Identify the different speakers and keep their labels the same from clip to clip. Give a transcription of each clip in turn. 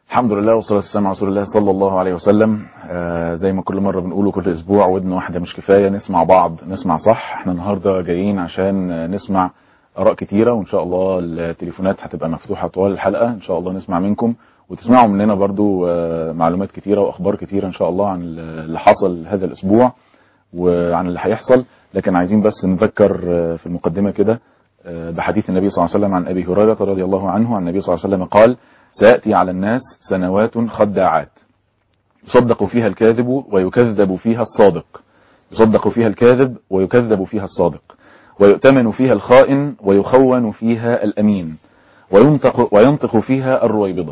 Speaker 1: الحمد لله والصلاة والسلام على رسول الله صلى الله عليه وسلم آه زي ما كل مرة بنقوله كل أسبوع ودن واحدة مش كفاية نسمع بعض نسمع صح احنا النهاردة جايين عشان نسمع آراء كتيرة وإن شاء الله التليفونات هتبقى مفتوحة طوال الحلقة إن شاء الله نسمع منكم وتسمعوا مننا برضو آه معلومات كتيرة وأخبار كتيرة إن شاء الله عن اللي حصل هذا الأسبوع وعن اللي هيحصل لكن عايزين بس نذكر آه في المقدمة كده آه بحديث النبي صلى الله عليه وسلم عن أبي هريرة رضي الله عنه عن النبي صلى الله عليه وسلم قال سيأتي على الناس سنوات خداعات يصدق فيها الكاذب ويكذب فيها الصادق يصدق فيها الكاذب ويكذب فيها الصادق ويؤتمن فيها الخائن ويخون فيها الأمين وينطق, وينطق فيها الرويبضة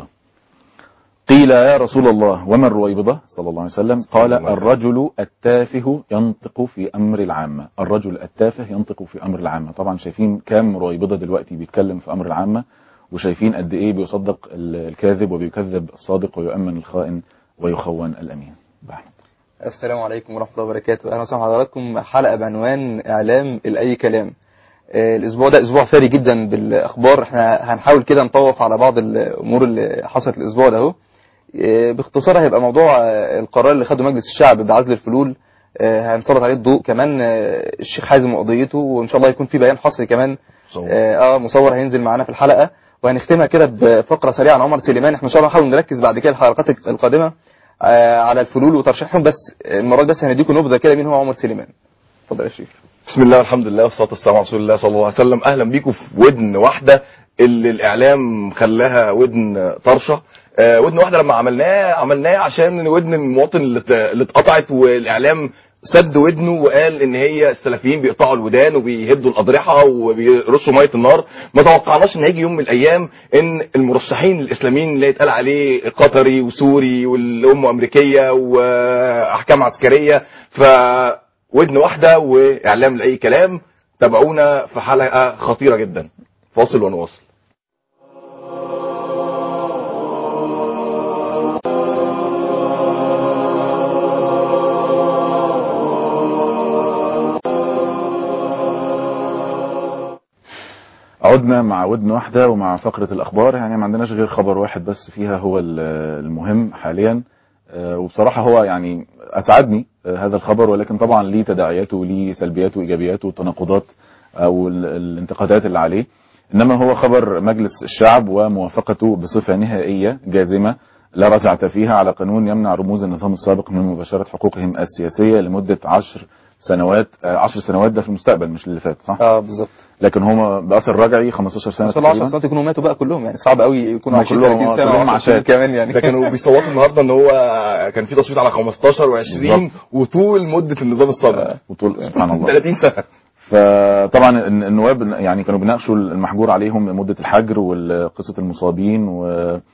Speaker 1: قيل يا رسول الله وما الرويبضة صلى الله عليه وسلم قال الرجل التافه ينطق في أمر العامة الرجل التافه ينطق في أمر العامة طبعا شايفين كام رويبضة دلوقتي بيتكلم في أمر العامة وشايفين قد ايه بيصدق الكاذب وبيكذب الصادق ويؤمن الخائن ويخون الامين بحمد.
Speaker 2: السلام عليكم ورحمه الله وبركاته اهلا وسهلا حضراتكم حلقه بعنوان اعلام الاي كلام آه الاسبوع ده اسبوع ثري جدا بالاخبار احنا هنحاول كده نطوف على بعض الامور اللي حصلت الاسبوع ده اهو آه باختصار هيبقى موضوع آه القرار اللي خده مجلس الشعب بعزل الفلول هنسلط عليه الضوء كمان الشيخ حازم وقضيته وان شاء الله يكون في بيان حصري كمان اه مصور هينزل معانا في الحلقه وهنختمها كده بفقره سريعه عن عمر سليمان احنا ان شاء الله نحاول نركز بعد كده الحلقات القادمه على الفلول وترشيحهم بس المره دي بس هنديكم نبذه كده مين هو عمر سليمان اتفضل يا شريف
Speaker 3: بسم الله والحمد لله والصلاه والسلام على رسول الله صلى الله عليه وسلم اهلا بيكم في ودن واحده اللي الاعلام خلاها ودن طرشه آه ودن واحده لما عملناه عملناه عشان ودن المواطن اللي اتقطعت والاعلام سد ودنه وقال ان هي السلفيين بيقطعوا الودان وبيهدوا الاضرحه وبيرشوا ميه النار ما توقعناش ان هيجي يوم من الايام ان المرشحين الاسلاميين اللي يتقال عليه قطري وسوري واللي امه امريكيه واحكام عسكريه فودن واحده واعلام لاي كلام تابعونا في حلقه خطيره جدا فاصل ونواصل
Speaker 1: عدنا مع ودن واحدة ومع فقرة الأخبار يعني ما عندناش غير خبر واحد بس فيها هو المهم حاليا وبصراحة هو يعني أسعدني هذا الخبر ولكن طبعا ليه تداعياته وليه سلبياته وإيجابياته والتناقضات أو الانتقادات اللي عليه إنما هو خبر مجلس الشعب وموافقته بصفة نهائية جازمة لا رجعة فيها على قانون يمنع رموز النظام السابق من مباشرة حقوقهم السياسية لمدة عشر سنوات عشر سنوات ده في المستقبل مش اللي فات صح؟
Speaker 2: اه بالظبط
Speaker 1: لكن هم باثر رجعي 15 سنه
Speaker 2: ان 10 سنوات يكونوا ماتوا بقى كلهم يعني صعب قوي يكونوا 20 30 سنه
Speaker 1: كلهم عشان
Speaker 2: كمان يعني
Speaker 3: ده كانوا بيصوتوا النهارده ان هو كان في تصويت على 15 و20 وطول مده النظام السابق
Speaker 1: وطول سبحان الله
Speaker 3: 30 سنه
Speaker 1: فطبعا النواب يعني كانوا بيناقشوا المحجور عليهم مده الحجر وقصه المصابين و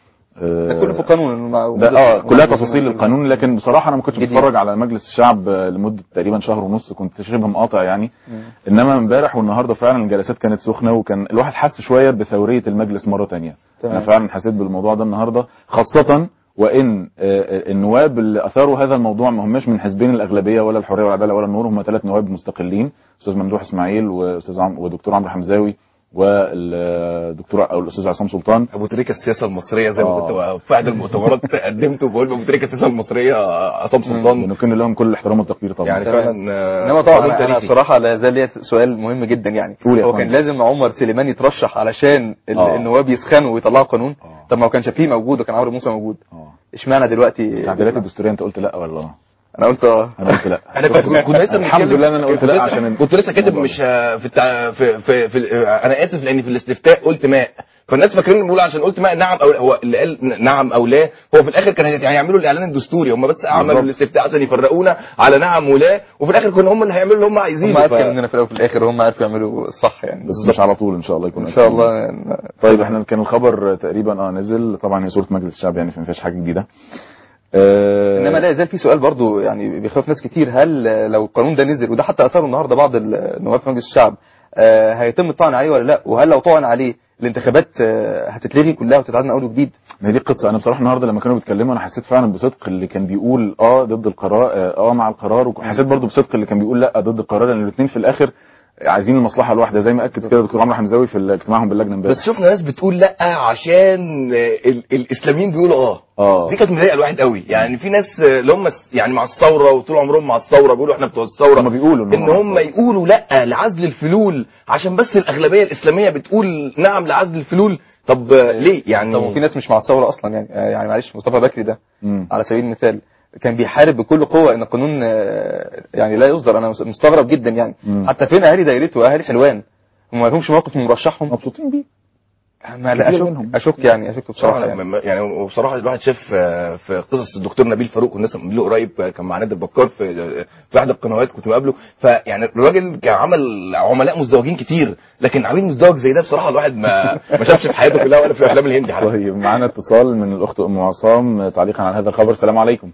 Speaker 2: ده كله في القانون
Speaker 1: ده اه كلها تفاصيل القانون لكن بصراحه انا ما كنتش بتفرج على مجلس الشعب لمده تقريبا شهر ونص كنت شبه مقاطع يعني مم. انما امبارح والنهارده فعلا الجلسات كانت سخنه وكان الواحد حس شويه بثوريه المجلس مره ثانيه انا فعلا حسيت بالموضوع ده النهارده خاصه وان النواب اللي اثاروا هذا الموضوع ما هماش من حزبين الاغلبيه ولا الحريه والعداله ولا النور هم ثلاث نواب مستقلين استاذ ممدوح اسماعيل واستاذ عم ودكتور عمرو حمزاوي والدكتور او الاستاذ عصام سلطان
Speaker 3: ابو تريكه السياسه المصريه زي ما كنت في احد المؤتمرات قدمت وبقول ابو تريكه السياسه المصريه عصام سلطان
Speaker 1: ونكن لهم كل الاحترام والتقدير طبعا
Speaker 3: يعني فعلا
Speaker 2: انما طبعا انا, أنا بصراحه لا زال لي سؤال مهم جدا يعني هو كان لازم عمر سليمان يترشح علشان النواب يسخنوا ويطلعوا قانون طب ما هو كان شفيق موجود وكان عمرو موسى موجود اشمعنى دلوقتي
Speaker 1: التعديلات الدستوريه انت قلت لا ولا
Speaker 2: انا قلت اه
Speaker 1: انا قلت لا
Speaker 3: انا كنت كنت لسه
Speaker 1: الحمد لله ان انا قلت لا عشان
Speaker 3: كنت لسه كاتب مش في, التع... في, في, في انا اسف لاني في الاستفتاء قلت ماء فالناس فاكرين بيقول عشان قلت ماء نعم او هو اللي قال نعم او لا هو في الاخر كان هيعملوا الاعلان الدستوري هم بس عملوا الاستفتاء عشان يفرقونا على نعم ولا وفي الاخر كانوا هم اللي هيعملوا اللي هم عايزينه
Speaker 2: هم عارفين اننا في الاول وفي الاخر هم عارفين يعملوا الصح يعني
Speaker 1: بس مش على طول ان شاء الله يكون
Speaker 2: ان شاء الله يعني
Speaker 1: طيب احنا كان الخبر تقريبا اه نزل طبعا هي صوره مجلس الشعب يعني ما فيهاش حاجه جديده
Speaker 2: انما لا يزال في سؤال برضو يعني بيخوف ناس كتير هل لو القانون ده نزل وده حتى اثاره النهارده بعض النواب في مجلس الشعب هيتم الطعن عليه ولا لا وهل لو طعن عليه الانتخابات هتتلغي كلها وتتعاد من اول وجديد
Speaker 1: ما دي القصه انا بصراحه النهارده لما كانوا بيتكلموا انا حسيت فعلا بصدق اللي كان بيقول اه ضد القرار اه مع القرار وحسيت برضو بصدق اللي كان بيقول لا ضد القرار لان الاثنين في الاخر عايزين المصلحه الواحده زي ما اكد كده دكتور عمرو حمزاوي في اجتماعهم باللجنه امبارح
Speaker 3: بس شفنا ناس بتقول لا عشان ال- الاسلاميين بيقولوا اه
Speaker 1: اه
Speaker 3: دي كانت مضايقه الواحد قوي يعني في ناس اللي هم يعني مع الثوره وطول عمرهم مع الثوره بيقولوا احنا بتوع الثوره
Speaker 1: هم بيقولوا
Speaker 3: ان هم يقولوا لا لعزل الفلول عشان بس الاغلبيه الاسلاميه بتقول نعم لعزل الفلول طب آه، ليه يعني
Speaker 2: طب وفي ناس مش مع الثوره اصلا يعني آه، يعني معلش مصطفى بكري ده
Speaker 1: مم.
Speaker 2: على سبيل المثال كان بيحارب بكل قوه ان القانون آه، يعني لا يصدر انا مستغرب جدا يعني
Speaker 1: مم.
Speaker 2: حتى فين اهالي دايرته واهالي حلوان هم ما لهمش موقف من مرشحهم
Speaker 1: مبسوطين بيه
Speaker 2: ما لا
Speaker 1: كتير
Speaker 2: اشك
Speaker 1: منهم.
Speaker 2: اشك يعني اشك بصراحه
Speaker 3: بصراحه
Speaker 2: يعني.
Speaker 3: يعني, يعني وبصراحه الواحد شاف آه، في قصص الدكتور نبيل فاروق والناس اللي قريب آه، كان مع نادر بكار في في احدى القنوات كنت مقابله فيعني الراجل كان عمل عملاء مزدوجين كتير لكن عميل مزدوج زي ده بصراحه الواحد ما ما شافش في حياته كلها ولا في الافلام الهندي حتى
Speaker 1: طيب معانا اتصال من الاخت ام عصام تعليقا على هذا الخبر السلام عليكم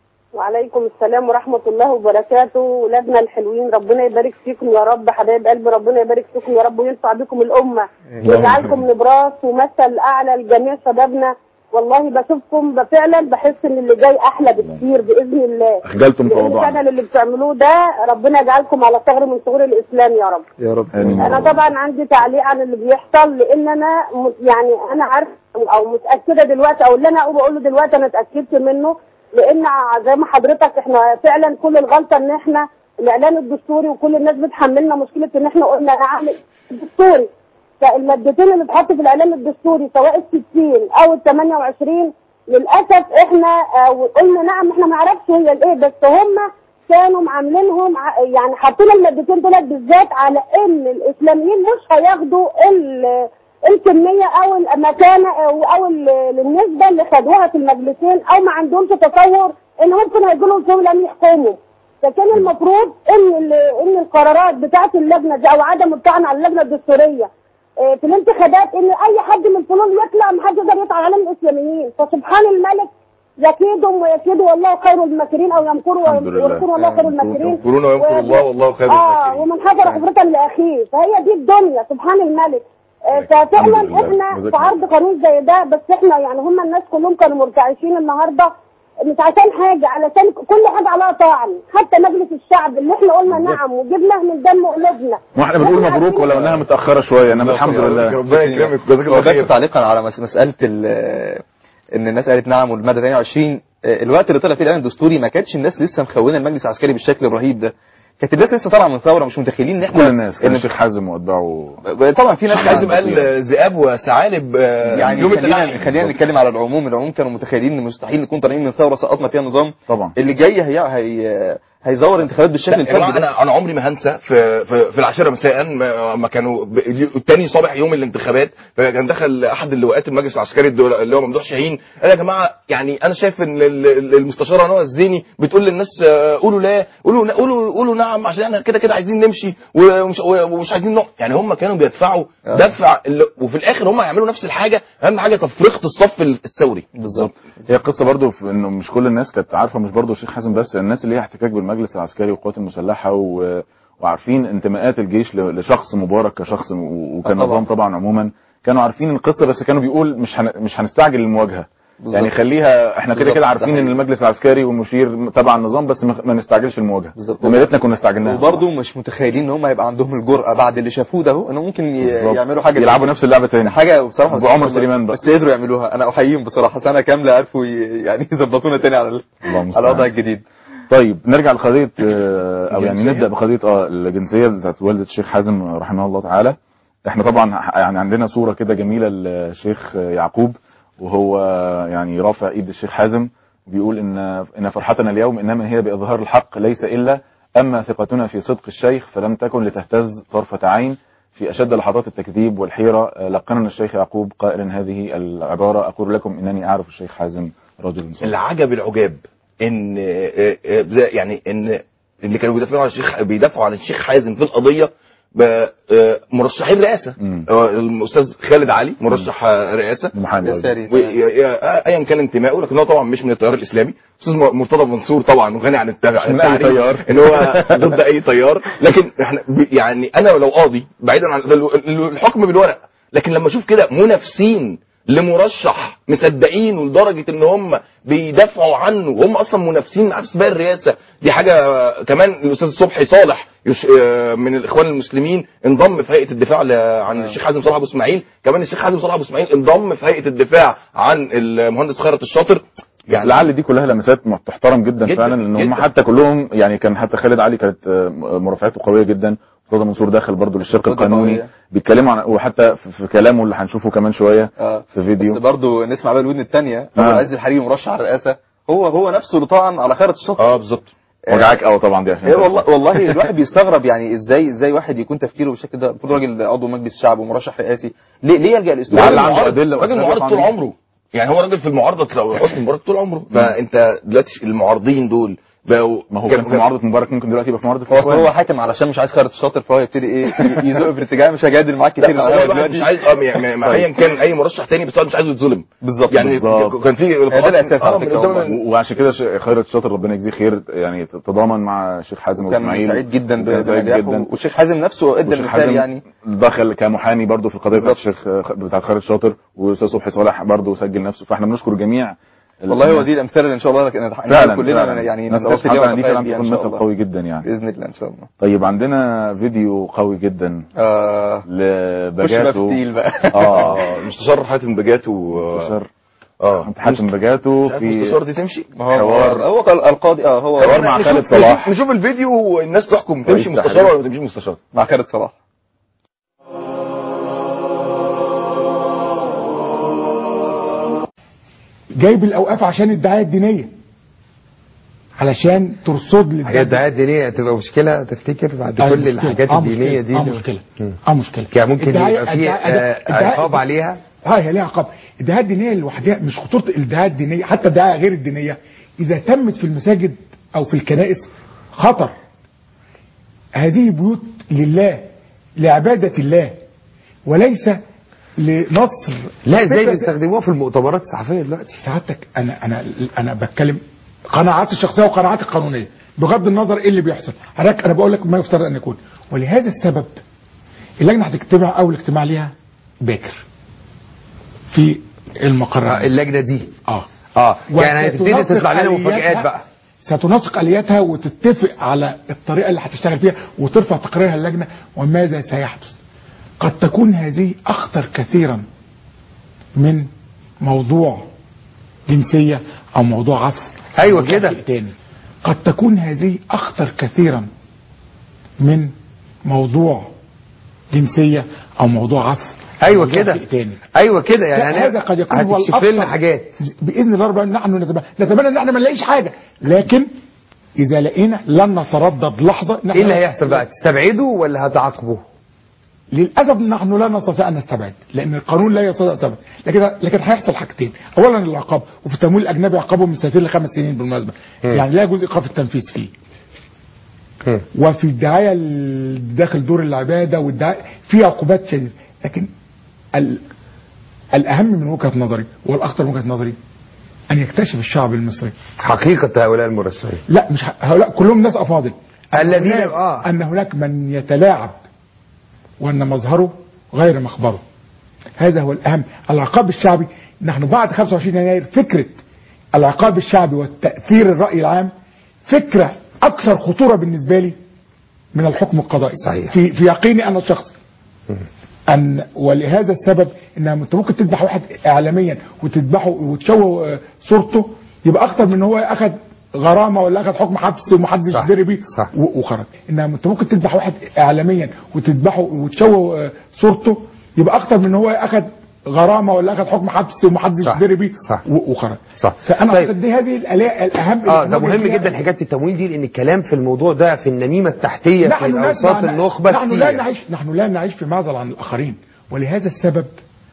Speaker 4: وعليكم السلام ورحمة الله وبركاته ولادنا الحلوين ربنا يبارك فيكم يا رب حبايب قلبي ربنا يبارك فيكم يا رب وينفع بكم الأمة ويجعلكم نبراس ومثل أعلى لجميع شبابنا والله بشوفكم فعلا بحس ان اللي جاي احلى بكتير باذن الله
Speaker 1: اخجلتم
Speaker 4: لان
Speaker 1: تواضعا
Speaker 4: فعلا اللي بتعملوه ده ربنا يجعلكم على ثغر من ثغور الاسلام يا رب
Speaker 2: يا رب
Speaker 1: آمين.
Speaker 4: انا طبعا عندي تعليق عن اللي بيحصل لان انا م- يعني انا عارفه او متاكده دلوقتي او اللي انا بقوله دلوقتي انا اتاكدت منه لان ع- زي ما حضرتك احنا فعلا كل الغلطه ان احنا الاعلان الدستوري وكل الناس بتحملنا مشكله ان احنا قلنا نعم الدستوري فالمادتين اللي اتحطوا في الاعلان الدستوري سواء ال 60 او ال 28 للاسف احنا آه، قلنا نعم احنا ما نعرفش هي الايه بس هم كانوا عاملينهم ع- يعني حاطين المادتين دولت بالذات على ان الاسلاميين مش هياخدوا ال- الكميه او المكانه او او ال- النسبه اللي خدوها في المجلسين او ما عندهمش تصور ان ممكن هيجوا لهم يوم لم يحكموا فكان المفروض ان ال- ان القرارات بتاعه اللجنه دي او عدم الطعن على اللجنه الدستوريه آه، في الانتخابات ان اي حد من الفلول يطلع ما حد يقدر يطلع على الاسلاميين فسبحان الملك يكيدهم ويكيدوا والله خير الماكرين او يمكروا
Speaker 1: الحمد لله.
Speaker 4: ويمكروا والله خير الماكرين
Speaker 3: يمكرون ويمكر
Speaker 4: و-
Speaker 3: الله والله خير
Speaker 4: اه
Speaker 3: الماكرين.
Speaker 4: ومن حجر حفرة لاخيه فهي دي الدنيا سبحان الملك آه، ففعلا
Speaker 1: الحمد لله.
Speaker 4: احنا
Speaker 1: جزاك
Speaker 4: في
Speaker 1: الله.
Speaker 4: عرض قانون زي ده بس احنا يعني هم الناس كلهم كانوا مرتعشين النهارده مش عشان حاجه علشان كل حاجه عليها طعن حتى مجلس الشعب اللي احنا قلنا نعم وجبناه من دم قلوبنا
Speaker 1: واحنا بنقول مبروك ولو انها متاخره شويه انما الحمد لله
Speaker 3: ربنا يكرمك جزاك الله
Speaker 2: هو بس
Speaker 3: خير
Speaker 2: تعليقا على مس- مساله ال- ان الناس قالت نعم والماده 28 آه، الوقت اللي طلع فيه الاعلان الدستوري ما كانتش الناس لسه مخونه المجلس العسكري بالشكل الرهيب ده كانت الناس لسه طالعه من ثوره مش متخيلين ان احنا
Speaker 1: كل الناس كان
Speaker 2: إن
Speaker 1: الشيخ حازم واتباعه
Speaker 2: طبعا في ناس
Speaker 3: حازم قال آه، ذئاب وثعالب آه،
Speaker 2: يعني
Speaker 3: يوم
Speaker 2: خلينا
Speaker 3: التلاعب
Speaker 2: خلينا نتكلم على العموم العموم كانوا متخيلين ان مستحيل نكون طالعين من ثوره سقطنا فيها النظام
Speaker 1: طبعا
Speaker 2: اللي جاي هي هي هيزور انتخابات بالشكل
Speaker 3: لا، يا جماعه
Speaker 2: الفردي ده
Speaker 3: انا انا عمري ما هنسى في في, في العاشره مساء ما, ما كانوا ب- التاني صباح يوم الانتخابات كان دخل احد اللواءات المجلس العسكري الدول- اللي هو ممدوح شاهين قال يا جماعه يعني انا شايف ان ال- ال- المستشاره نوى الزيني بتقول للناس آه، قولوا لا قولوا قولوا قولوا نعم عشان احنا كده كده عايزين نمشي ومش ومش عايزين نقع يعني هم كانوا بيدفعوا
Speaker 2: آه.
Speaker 3: دفع ال- وفي الاخر هم هيعملوا نفس الحاجه اهم حاجه تفرقه الصف الثوري
Speaker 2: بالظبط
Speaker 1: هي القصه برضو في انه مش كل الناس كانت عارفه مش برضو الشيخ حازم بس الناس اللي ليها احتكاك بالمجلس العسكري والقوات المسلحه و... وعارفين انتماءات الجيش ل... لشخص مبارك كشخص و... وكان
Speaker 2: طبعا.
Speaker 1: نظام طبعا عموما كانوا عارفين القصه بس كانوا بيقول مش هن... مش هنستعجل المواجهه
Speaker 2: بالظبط.
Speaker 1: يعني خليها احنا كده
Speaker 2: بالظبط،
Speaker 1: كده
Speaker 2: ده
Speaker 1: عارفين ان
Speaker 2: حقيقي.
Speaker 1: المجلس العسكري والمشير تبع النظام بس ما, ما نستعجلش المواجهه
Speaker 2: بالظبط.
Speaker 1: لما يا ريتنا كنا استعجلناها
Speaker 2: وبرضه مش متخيلين ان هم هيبقى عندهم الجرأه بعد اللي شافوه ده هو، ان ممكن ي-
Speaker 1: بالظبط.
Speaker 2: يعملوا حاجه
Speaker 1: يلعبوا نفس اللعبه تاني
Speaker 2: حاجه بصراحه
Speaker 1: أبو عمر سليمان بقى.
Speaker 2: بس قدروا يعملوها انا احييهم بصراحه سنه كامله عرفوا ي- يعني يظبطونا تاني على ال-
Speaker 1: الله
Speaker 2: على
Speaker 1: المستعان.
Speaker 2: الوضع الجديد
Speaker 1: طيب نرجع لقضيه آه، او يعني
Speaker 3: الجنسية؟
Speaker 1: نبدا بقضيه اه الجنسيه بتاعت والده الشيخ حازم رحمه الله تعالى احنا طبعا ح- يعني عندنا صوره كده جميله للشيخ يعقوب وهو يعني رافع ايد الشيخ حازم بيقول ان ان فرحتنا اليوم انما هي باظهار الحق ليس الا اما ثقتنا في صدق الشيخ فلم تكن لتهتز طرفه عين في اشد لحظات التكذيب والحيره آه، لقننا الشيخ يعقوب قائلا هذه العباره اقول لكم انني اعرف الشيخ حازم رجل صالح
Speaker 3: العجب العجاب ان آه، آه، زي- يعني ان اللي كانوا بيدافعوا عن الشيخ بيدافعوا عن الشيخ حازم في القضيه ب- آه، مرشحين رئاسه
Speaker 1: مم.
Speaker 3: آه، الاستاذ خالد علي مرشح آه، رئاسه
Speaker 1: محامي أيضاً.
Speaker 2: يساري.
Speaker 3: و- ي- ي- ايا كان انتمائه لكن هو طبعا مش من التيار الاسلامي استاذ م- مرتضى منصور طبعا غني عن الت- عن
Speaker 1: من أي
Speaker 3: التعريف
Speaker 1: تيار.
Speaker 3: ان هو ضد اي تيار لكن احنا ب- يعني انا لو قاضي بعيدا عن ال- الحكم بالورق لكن لما اشوف كده منافسين لمرشح مصدقينه لدرجه ان هم بيدافعوا عنه وهم اصلا منافسين معاه في سباق الرئاسه دي حاجه كمان الاستاذ صبحي صالح يش... آه، من الاخوان المسلمين انضم في هيئه الدفاع ل... عن الشيخ حازم صلاح ابو اسماعيل كمان الشيخ حازم صلاح ابو اسماعيل انضم في هيئه الدفاع عن المهندس خيرت الشاطر
Speaker 1: يعني لعل دي كلها لمسات م- تحترم جدا,
Speaker 3: جداً،
Speaker 1: فعلا لان هم
Speaker 3: جداً.
Speaker 1: حتى كلهم يعني كان حتى خالد علي كانت آه، مرافعته قويه جدا مرتضى منصور داخل برضه للشق
Speaker 2: مرتضى
Speaker 1: القانوني
Speaker 2: قوية.
Speaker 1: بيتكلموا عن وحتى في في كلامه اللي هنشوفه كمان شويه
Speaker 2: اه
Speaker 1: في فيديو
Speaker 2: بس برضه نسمع بقى الودن الثانيه ابو
Speaker 1: آه.
Speaker 2: العز الحريري مرشح على الرئاسه هو هو نفسه اللي طعن على خيرت الشطر
Speaker 3: اه بالظبط
Speaker 1: وجعك قوي طبعا دي عشان
Speaker 2: ايه والله والله الواحد بيستغرب يعني ازاي ازاي واحد يكون تفكيره بالشكل ده المفروض راجل عضو مجلس الشعب ومرشح رئاسي ليه ليه يلجا الاسلوب
Speaker 1: لعل
Speaker 2: ده؟
Speaker 1: عنده
Speaker 3: معارض-
Speaker 1: أدلة
Speaker 3: راجل
Speaker 1: وأسباب
Speaker 3: معارض طول
Speaker 1: عندي.
Speaker 3: عمره يعني هو راجل في المعارضه لو حسني مبارك طول عمره فانت دلوقتي المعارضين دول بقوا
Speaker 1: ما هو كان في معارضه مبارك ممكن دلوقتي يبقى في معارضه
Speaker 2: هو أصل
Speaker 1: الإخوان.
Speaker 2: هو حاكم علشان مش عايز خيرت الشاطر فهو يبتدي ايه يزق في اتجاه مش هجادل معاك
Speaker 3: لا
Speaker 2: كتير
Speaker 3: ما هو
Speaker 2: الأول
Speaker 3: الواحد
Speaker 2: دلوقتي.
Speaker 3: مش عايز اه يعني ما- ايا كان اي مرشح تاني بس هو مش عايزه يتظلم
Speaker 2: بالظبط
Speaker 3: يعني
Speaker 1: بالظبط.
Speaker 3: كان في
Speaker 2: ده الأساس على
Speaker 3: آه، من
Speaker 2: فكرة
Speaker 3: قدام
Speaker 2: والله.
Speaker 1: و- وعشان كده ش- خيرت الشاطر ربنا يجزيه خير يعني تضامن مع الشيخ حازم
Speaker 2: كان
Speaker 1: واسماعيل
Speaker 2: سعيد جدا
Speaker 1: وكان سعيد
Speaker 2: بنجاحه والشيخ حازم نفسه ادى
Speaker 1: والشيخ
Speaker 2: المثال
Speaker 1: حازم
Speaker 2: يعني
Speaker 1: دخل كمحامي برضه في القضيه بتاعت
Speaker 2: بالظبط.
Speaker 1: الشيخ بتاعت خالد شاطر واستاذ صبحي صالح برضه سجل نفسه فاحنا بنشكر جميع
Speaker 2: والله هو دي الامثله اللي ان شاء الله لكن
Speaker 1: فعلا
Speaker 2: كلنا
Speaker 1: فعلا.
Speaker 2: يعني
Speaker 1: نسال الله
Speaker 2: نستفيد
Speaker 1: سبحانه
Speaker 2: بيها
Speaker 1: وتعالى دي
Speaker 2: ونتفائل
Speaker 1: فعلا
Speaker 2: بيها
Speaker 1: تكون
Speaker 2: ان شاء
Speaker 1: مثل
Speaker 2: الله
Speaker 1: قوي جدا يعني
Speaker 2: باذن الله ان شاء الله
Speaker 1: طيب عندنا فيديو قوي جدا
Speaker 2: آه خش بقى في
Speaker 1: لبجاتو
Speaker 2: التقيل بقى
Speaker 1: اه
Speaker 3: مستشار حاتم بجاتو
Speaker 1: مستشار
Speaker 3: اه
Speaker 1: حاتم بجاتو
Speaker 3: في
Speaker 1: في
Speaker 3: مستشار دي تمشي
Speaker 2: ما هو
Speaker 1: حوار.
Speaker 2: هو قال- القاضي اه هو
Speaker 1: حوار مع
Speaker 3: نشوف-
Speaker 1: خالد
Speaker 3: نشوف-
Speaker 1: صلاح.
Speaker 3: نشوف الفيديو والناس تحكم تمشي
Speaker 1: رئيس
Speaker 3: مستشار
Speaker 1: تحرير.
Speaker 3: ولا ما تمشيش مستشار
Speaker 2: مع خالد صلاح
Speaker 5: جايب الاوقاف عشان الدعايه الدينيه علشان ترصد لي
Speaker 6: هي الدعايه الدينيه تبقى مشكله تفتكر بعد
Speaker 5: آه،
Speaker 6: كل
Speaker 5: مشكلة.
Speaker 6: الحاجات
Speaker 5: آه،
Speaker 6: الدينيه
Speaker 5: مشكلة.
Speaker 6: دي
Speaker 5: اه
Speaker 6: اللي-
Speaker 5: مشكله
Speaker 6: مم.
Speaker 5: اه مشكله
Speaker 6: يعني ممكن
Speaker 5: الدعاية-
Speaker 6: يبقى في
Speaker 5: الدعاية-
Speaker 6: آه،
Speaker 5: الدعاية-
Speaker 6: عقاب عليها
Speaker 5: اه هي ليها عقاب الدعايه الدينيه لوحدها مش خطوره الدعايه الدينيه حتى الدعايه غير الدينيه اذا تمت في المساجد او في الكنائس خطر هذه بيوت لله لعباده الله وليس لنصر
Speaker 6: لا ازاي
Speaker 5: فكرة-
Speaker 6: بيستخدموها في المؤتمرات الصحفيه دلوقتي
Speaker 5: سعادتك انا انا انا بتكلم قناعاتي الشخصيه وقناعاتي القانونيه بغض النظر ايه اللي بيحصل حضرتك انا بقول لك ما يفترض ان يكون ولهذا السبب اللجنه هتجتمع اول اجتماع ليها باكر في المقر
Speaker 6: آه، اللجنه دي
Speaker 5: اه
Speaker 6: اه يعني هتبتدي
Speaker 5: وستنسق
Speaker 6: تطلع لنا
Speaker 5: آلياتها-
Speaker 6: مفاجآت بقى
Speaker 5: ستنسق الياتها وتتفق على الطريقه اللي هتشتغل فيها وترفع تقريرها اللجنه وماذا سيحدث قد تكون هذه اخطر كثيرا من موضوع جنسيه او موضوع عفو
Speaker 6: أيوة
Speaker 5: موضوع
Speaker 6: كده.
Speaker 5: شيء تاني قد تكون هذه اخطر كثيرا من موضوع جنسيه او موضوع عفو
Speaker 6: ايوه
Speaker 5: موضوع
Speaker 6: كده
Speaker 5: شيء تاني
Speaker 6: ايوه كده يعني
Speaker 5: لا، هذا قد يكون هو
Speaker 6: هتكشف لنا
Speaker 5: الأبسط.
Speaker 6: حاجات
Speaker 5: باذن الله ربنا نحن نتمنى نتمنى ان احنا ما نلاقيش حاجه لكن اذا لقينا لن نتردد لحظه نحن
Speaker 6: ايه اللي هيحصل بقى تستبعده ولا هتعاقبه
Speaker 5: للاسف نحن لا نستطيع ان نستبعد لان القانون لا يستطيع استبعاد لكن لكن هيحصل حاجتين اولا العقاب وفي التمويل الاجنبي عقابه من سنتين لخمس سنين بالمناسبه
Speaker 6: مم.
Speaker 5: يعني لا يجوز ايقاف التنفيذ فيه
Speaker 6: مم.
Speaker 5: وفي الدعايه ال- داخل دور العباده والدعايه في عقوبات شديده لكن ال... الاهم من وجهه نظري والاخطر من وجهه نظري ان يكتشف الشعب المصري
Speaker 6: حقيقه هؤلاء المرشحين
Speaker 5: لا مش ه- هؤلاء كلهم ناس افاضل أن
Speaker 6: الذين-
Speaker 5: هناك-
Speaker 6: آه.
Speaker 5: ان هناك من يتلاعب وان مظهره غير مخبره هذا هو الاهم العقاب الشعبي نحن بعد 25 يناير فكره العقاب الشعبي والتاثير الراي العام فكره اكثر خطوره بالنسبه لي من الحكم القضائي
Speaker 6: صحيح.
Speaker 5: في في يقيني انا الشخصي ان ولهذا السبب ان انت ممكن تذبح واحد اعلاميا وتذبحه وتشوه آه، صورته يبقى اخطر من ان هو اخذ غرامه ولا اخذ حكم حبس ومحدش
Speaker 6: صح،
Speaker 5: دري بيه
Speaker 6: صح.
Speaker 5: و- وخرج انما انت ممكن تذبح واحد اعلاميا وتذبحه وتشوه آه، صورته يبقى اخطر من ان هو اخذ غرامه ولا اخذ حكم حبس ومحدش
Speaker 6: صح،
Speaker 5: دري بيه
Speaker 6: صح.
Speaker 5: و- وخرج
Speaker 6: صح.
Speaker 5: فانا
Speaker 6: طيب.
Speaker 5: اعتقد دي هذه الالية الاهم
Speaker 6: اه
Speaker 5: اللي
Speaker 6: ده مهم
Speaker 5: بنواجه
Speaker 6: جدا
Speaker 5: فيها.
Speaker 6: حكايه التمويل دي لان الكلام في الموضوع ده في النميمه التحتيه في
Speaker 5: نحن
Speaker 6: الاوساط
Speaker 5: نسمع-
Speaker 6: النخبه
Speaker 5: نحن لا
Speaker 6: كتير
Speaker 5: نعيش نحن لا نعيش في معزل عن الاخرين ولهذا السبب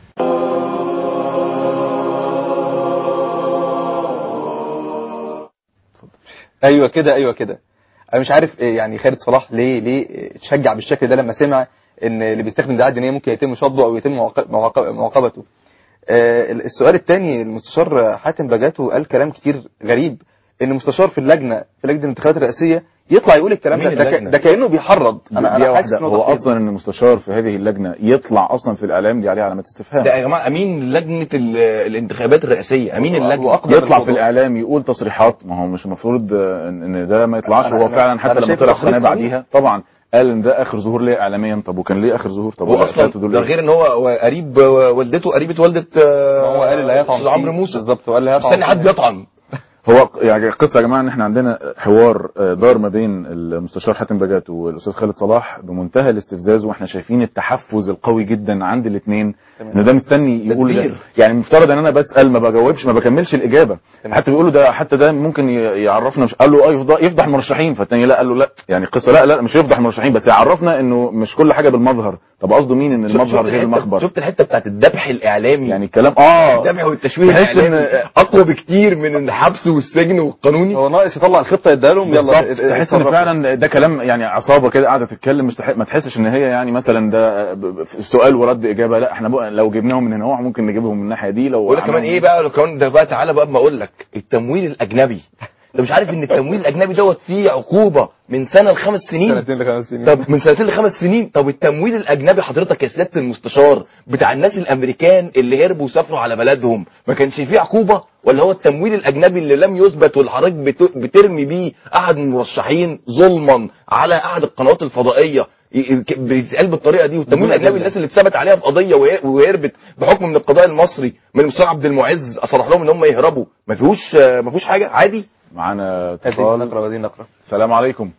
Speaker 2: ايوه كده ايوه كده انا مش عارف إيه يعني خالد صلاح ليه ليه اتشجع بالشكل ده لما سمع ان اللي بيستخدم دعايه دينيه ممكن يتم شطبه او يتم معاق- معاق- معاقبته آه، السؤال الثاني المستشار حاتم بجاتو قال كلام كتير غريب ان مستشار في اللجنه في لجنه الانتخابات الرئاسيه يطلع يقول الكلام ده
Speaker 3: مين
Speaker 2: ده, ك-
Speaker 3: اللجنة؟
Speaker 2: ده كانه بيحرض انا
Speaker 1: دي
Speaker 2: انا حاسس
Speaker 1: واحدة
Speaker 2: إن
Speaker 1: هو
Speaker 2: تحريض.
Speaker 1: اصلا ان المستشار في هذه اللجنه يطلع اصلا في الاعلام دي عليه علامات استفهام
Speaker 3: ده يا جماعه امين لجنه ال- الانتخابات الرئاسيه امين
Speaker 2: هو
Speaker 3: اللجنه
Speaker 2: أقدر
Speaker 1: يطلع في
Speaker 2: الموضوع.
Speaker 1: الاعلام يقول تصريحات ما هو مش المفروض آه، ان إن ده ما يطلعش
Speaker 2: أنا-
Speaker 1: وهو
Speaker 2: أنا-
Speaker 1: فعلا حتى
Speaker 2: أنا
Speaker 1: لما
Speaker 2: شايف
Speaker 1: طلع في
Speaker 2: تحريض
Speaker 1: قناه
Speaker 2: صريح.
Speaker 1: بعديها طبعا قال ان ده اخر ظهور ليا اعلاميا طب وكان ليه اخر ظهور طب
Speaker 3: هو
Speaker 1: واللي
Speaker 3: اصلا
Speaker 1: فاتوا دول
Speaker 3: ده
Speaker 1: إيه؟
Speaker 3: غير ان هو هو قريب والدته قريبه والده آه،
Speaker 2: هو قال اللي هيطعن
Speaker 3: أستاذ عمرو
Speaker 2: فيه.
Speaker 3: موسى
Speaker 2: بالظبط وقال اللي هيطعن
Speaker 3: مستني
Speaker 2: فيه.
Speaker 3: حد يطعن
Speaker 1: هو يعني القصه يا جماعه ان احنا عندنا حوار آه، دار ما بين المستشار حاتم بجات والاستاذ خالد صلاح بمنتهى الاستفزاز واحنا شايفين التحفز القوي جدا عند الاثنين ان ده مستني يقول
Speaker 3: تدبير.
Speaker 1: يعني المفترض ان انا بسال ما بجاوبش ما بكملش الاجابه
Speaker 2: تمام.
Speaker 1: حتى بيقولوا ده حتى ده ممكن ي- يعرفنا مش قال له اه يفضح, يفضح المرشحين فالتاني لا قال له لا يعني القصه لا لا مش يفضح المرشحين بس يعرفنا انه مش كل حاجه بالمظهر طب قصده مين ان
Speaker 3: شفت-
Speaker 1: المظهر
Speaker 3: شفت
Speaker 1: غير
Speaker 3: الحتة-
Speaker 1: المخبر
Speaker 3: شفت الحته بتاعت الذبح الاعلامي
Speaker 1: يعني الكلام اه
Speaker 3: الذبح والتشويه
Speaker 1: تحس إن-
Speaker 3: الاعلامي اقوى بكتير من الحبس والسجن والقانوني
Speaker 2: هو ناقص يطلع الخطه يديها لهم يلا
Speaker 1: بالظبط
Speaker 2: ات-
Speaker 1: تحس ان
Speaker 2: اتصرفوا.
Speaker 1: فعلا ده كلام يعني عصابه كده قاعده تتكلم مش تح... ما تحسش ان هي يعني مثلا ده ب- ب- سؤال ورد اجابه لا احنا بقى لو جبناهم من هنا هو ممكن نجيبهم من الناحيه دي لو
Speaker 3: ولا كمان
Speaker 1: عملنا-
Speaker 3: ايه بقى لو كمان ده بقى تعالى بقى ما اقول لك التمويل الاجنبي انت مش عارف ان التمويل الاجنبي دوت فيه عقوبه من سنه لخمس سنين
Speaker 2: سنتين لخمس سنين
Speaker 3: طب من سنتين لخمس سنين طب التمويل الاجنبي حضرتك يا سياده المستشار بتاع الناس الامريكان اللي هربوا وسافروا على بلدهم ما كانش فيه عقوبه ولا هو التمويل الاجنبي اللي لم يثبت والحضرتك بت- بترمي بيه احد المرشحين ظلما على احد القنوات الفضائيه ي- ي- بيتقال بالطريقه دي والتمويل الاجنبي الناس اللي اتثبت عليها في قضيه وهي- وهربت بحكم من القضاء المصري من المستشار عبد المعز اصرح لهم ان هم يهربوا ما فيهوش ما فيهوش حاجه عادي
Speaker 1: معانا
Speaker 2: هذه
Speaker 1: اتصال
Speaker 2: نقرا وهذه نقرا
Speaker 1: السلام عليكم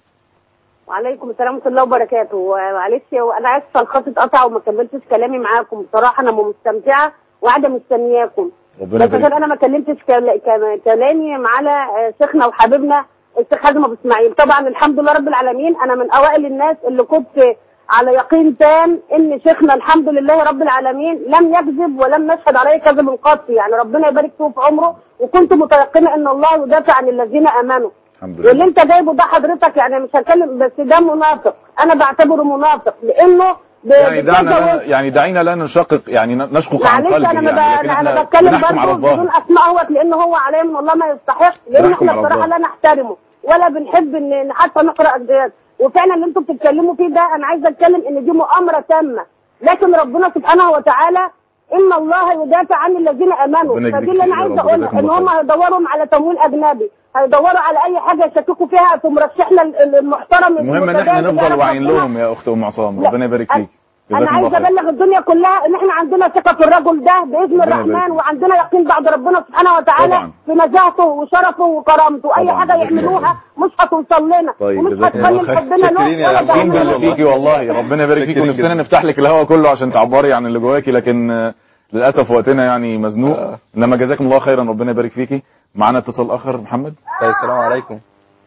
Speaker 4: وعليكم السلام ورحمه الله وبركاته ومعلش انا اسفه الخط اتقطع وما كملتش كلامي معاكم بصراحه انا مستمتعه وقاعده مستنياكم
Speaker 1: ربنا
Speaker 4: بس عشان
Speaker 1: يبارك
Speaker 4: انا ما كلمتش كل- كم- كلامي على آه، شيخنا وحبيبنا الشيخ حازم ابو اسماعيل طبعا الحمد لله رب العالمين انا من اوائل الناس اللي كنت على يقين تام ان شيخنا الحمد لله رب العالمين لم يكذب ولم نشهد عليه كذب قط يعني ربنا يبارك فيه في عمره وكنت متيقنه ان الله يدافع عن الذين امنوا
Speaker 1: الحمد
Speaker 4: واللي
Speaker 1: لله
Speaker 4: انت جايبه ده حضرتك يعني مش هتكلم بس ده منافق انا بعتبره منافق لانه ب-
Speaker 1: يعني
Speaker 4: بكذا
Speaker 1: دعنا
Speaker 4: وجه.
Speaker 1: لا يعني دعينا لا نشقق يعني نشقق عن
Speaker 4: معلش
Speaker 1: قلبه
Speaker 4: انا ما ب...
Speaker 1: يعني لكن
Speaker 4: انا
Speaker 1: احنا
Speaker 4: بتكلم
Speaker 1: بنحكم على
Speaker 4: برضه بدون
Speaker 1: الظاهر
Speaker 4: اسماء اهوت لان هو عليه من الله ما يستحق لان
Speaker 1: بنحكم
Speaker 4: احنا
Speaker 1: على
Speaker 4: بصراحه
Speaker 1: الظاهر.
Speaker 4: لا نحترمه ولا بنحب ان إن حتى نقرا أجداد وفعلا اللي انتم بتتكلموا فيه ده انا عايزه اتكلم ان دي مؤامره تامه لكن ربنا سبحانه وتعالى ان الله يدافع عن الذين امنوا
Speaker 1: ربنا
Speaker 4: فدي
Speaker 1: يجزيك
Speaker 4: اللي انا
Speaker 1: خير يا
Speaker 4: عايزه
Speaker 1: رب،
Speaker 4: اقولها
Speaker 1: جزاكم
Speaker 4: ان
Speaker 1: الله
Speaker 4: هم
Speaker 1: خير.
Speaker 4: هيدوروا على تمويل اجنبي هيدوروا على اي حاجه يشككوا فيها في مرشحنا ال- المحترم
Speaker 1: المهم ان احنا
Speaker 4: المتدين اللي
Speaker 1: نفضل
Speaker 4: يعرف
Speaker 1: واعيين
Speaker 4: ربنا.
Speaker 1: لهم يا اخت ام عصام
Speaker 4: لا،
Speaker 1: ربنا يبارك
Speaker 4: أنا-
Speaker 1: فيك
Speaker 4: انا
Speaker 1: جزاكم الله
Speaker 4: عايزه
Speaker 1: خير
Speaker 4: ابلغ الدنيا كلها ان احنا عندنا ثقه في الرجل ده باذن
Speaker 1: ربنا
Speaker 4: الرحمن
Speaker 1: يبارك.
Speaker 4: وعندنا يقين بعد ربنا سبحانه وتعالى
Speaker 1: طبعا.
Speaker 4: في نزاهته وشرفه وكرامته اي
Speaker 1: طبعا،
Speaker 4: حاجه
Speaker 1: جزاك الله
Speaker 4: يعملوها مش هتوصل لنا
Speaker 1: طيب،
Speaker 4: ومش
Speaker 1: جزاك الله
Speaker 4: هتخلي
Speaker 1: خير.
Speaker 4: حبنا له
Speaker 2: شاكرين يا
Speaker 4: ولا
Speaker 2: عبد
Speaker 1: يقين
Speaker 2: الله.
Speaker 4: دعمنا
Speaker 1: بالله
Speaker 4: له.
Speaker 1: فيكي والله ربنا يبارك فيكي
Speaker 2: شاكرين
Speaker 1: ونفسنا
Speaker 2: جدا.
Speaker 1: نفتح لك الهوا كله عشان تعبري عن اللي جواكي لكن آه، للاسف وقتنا يعني مزنوق
Speaker 2: آه.
Speaker 1: انما جزاكم الله خيرا ربنا يبارك فيكي معانا اتصال اخر محمد
Speaker 2: طيب السلام عليكم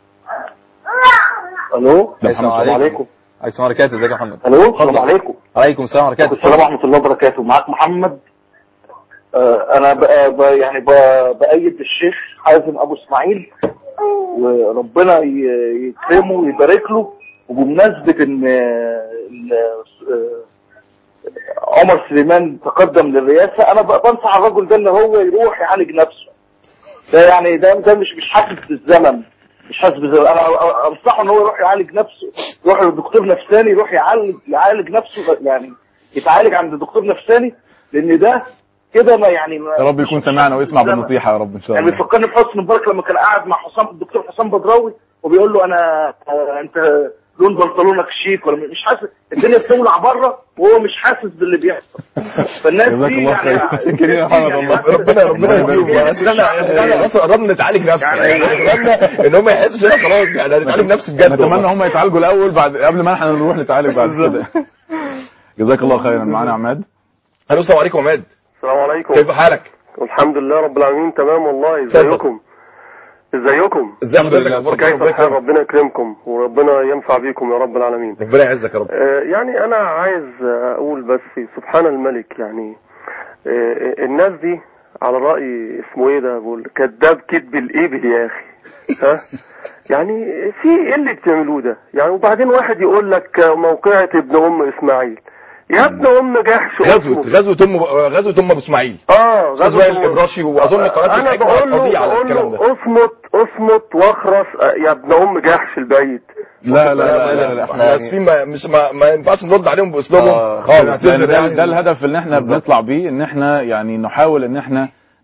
Speaker 7: الو
Speaker 1: ده
Speaker 2: السلام
Speaker 1: محمد
Speaker 7: السلام
Speaker 2: عليكم
Speaker 7: عليكم
Speaker 2: عليكم السلام ورحمه الله ازيك يا محمد
Speaker 7: الو
Speaker 2: اتفضل.
Speaker 7: السلام عليكم
Speaker 2: عليكم السلام ورحمه الله
Speaker 7: السلام ورحمه الله وبركاته معاك محمد آه انا ب... ب... يعني ب... بايد الشيخ حازم ابو اسماعيل وربنا ي... يكرمه ويبارك له وبمناسبه ان آه، ال- آه، عمر سليمان تقدم للرئاسه انا ب- بنصح الرجل ده ان هو يروح يعالج نفسه ده يعني ده ده مش مش حاسس بالزمن مش حاسس بالزمن انا انصحه ان هو يروح يعالج نفسه يروح لدكتور نفساني يروح يعالج يعالج نفسه يعني يتعالج عند دكتور نفساني لان ده كده ما يعني ما
Speaker 1: يا رب يكون سمعنا ويسمع
Speaker 7: بالزمن.
Speaker 1: بالنصيحه يا رب ان شاء
Speaker 7: يعني
Speaker 1: الله
Speaker 7: بيفكرني بحسن مبارك لما كان قاعد مع حسام الدكتور حسام بدراوي وبيقول له انا آه، انت لون بنطلونك شيك ولا مش حاسس الدنيا بتولع بره وهو مش حاسس باللي بيحصل فالناس
Speaker 1: جزاك
Speaker 7: دي
Speaker 1: الله
Speaker 7: يعني
Speaker 1: خير.
Speaker 2: شكرا يا محمد والله.
Speaker 3: ربنا ربنا
Speaker 1: ربنا
Speaker 3: يهديهم
Speaker 1: يبارك
Speaker 3: بس احنا احنا اصلا قربنا نتعالج نفسي
Speaker 7: يعني-
Speaker 3: يعني قربنا ان هم ما يحسوش ان إحنا خلاص يعني هنتعالج نفسي بجد
Speaker 1: نتمنى
Speaker 3: والله.
Speaker 1: هم يتعالجوا الاول بعد قبل ما احنا نروح نتعالج بعد كده جزاك الله خيرا معانا عماد
Speaker 3: الو السلام عليكم عماد
Speaker 8: السلام عليكم
Speaker 3: كيف حالك؟
Speaker 8: الحمد لله رب العالمين تمام والله
Speaker 3: اتفضل.
Speaker 8: ازيكم ازيكم
Speaker 3: ازي حضرتك اخبارك ايه
Speaker 8: كيف
Speaker 3: ربنا
Speaker 8: الحال
Speaker 3: يكرمك.
Speaker 8: ربنا يكرمكم وربنا ينفع بيكم يا رب العالمين
Speaker 3: ربنا يعزك يا رب
Speaker 8: آه، يعني انا عايز آه، اقول بس سبحان الملك يعني آه، الناس دي على رأي اسمه ايه ده بقول كذاب كذب الابل يا اخي ها يعني في ايه اللي بتعملوه ده يعني وبعدين واحد يقول لك آه، موقعة ابن ام اسماعيل يا ابن ام جحش
Speaker 3: غزوة
Speaker 8: أصمت.
Speaker 3: غزوة ام غزوة ام ابو اسماعيل
Speaker 8: اه
Speaker 3: استاذ وائل الابراشي واظن قناه
Speaker 8: انا
Speaker 3: الحكمه
Speaker 8: بقول له
Speaker 3: قضيه على
Speaker 8: بقول
Speaker 3: الكلام ده
Speaker 8: له اصمت اصمت واخرس آه، يا ابن ام جحش البعيد
Speaker 1: لا لا لا لا, لا.
Speaker 3: احنا اسفين ما مش ما, ما ينفعش نرد عليهم باسلوبهم
Speaker 2: آه،
Speaker 1: خالص
Speaker 3: نعتذر
Speaker 1: لأن ده,
Speaker 3: يعني.
Speaker 1: ده الهدف اللي احنا بنطلع بيه ان احنا يعني نحاول ان احنا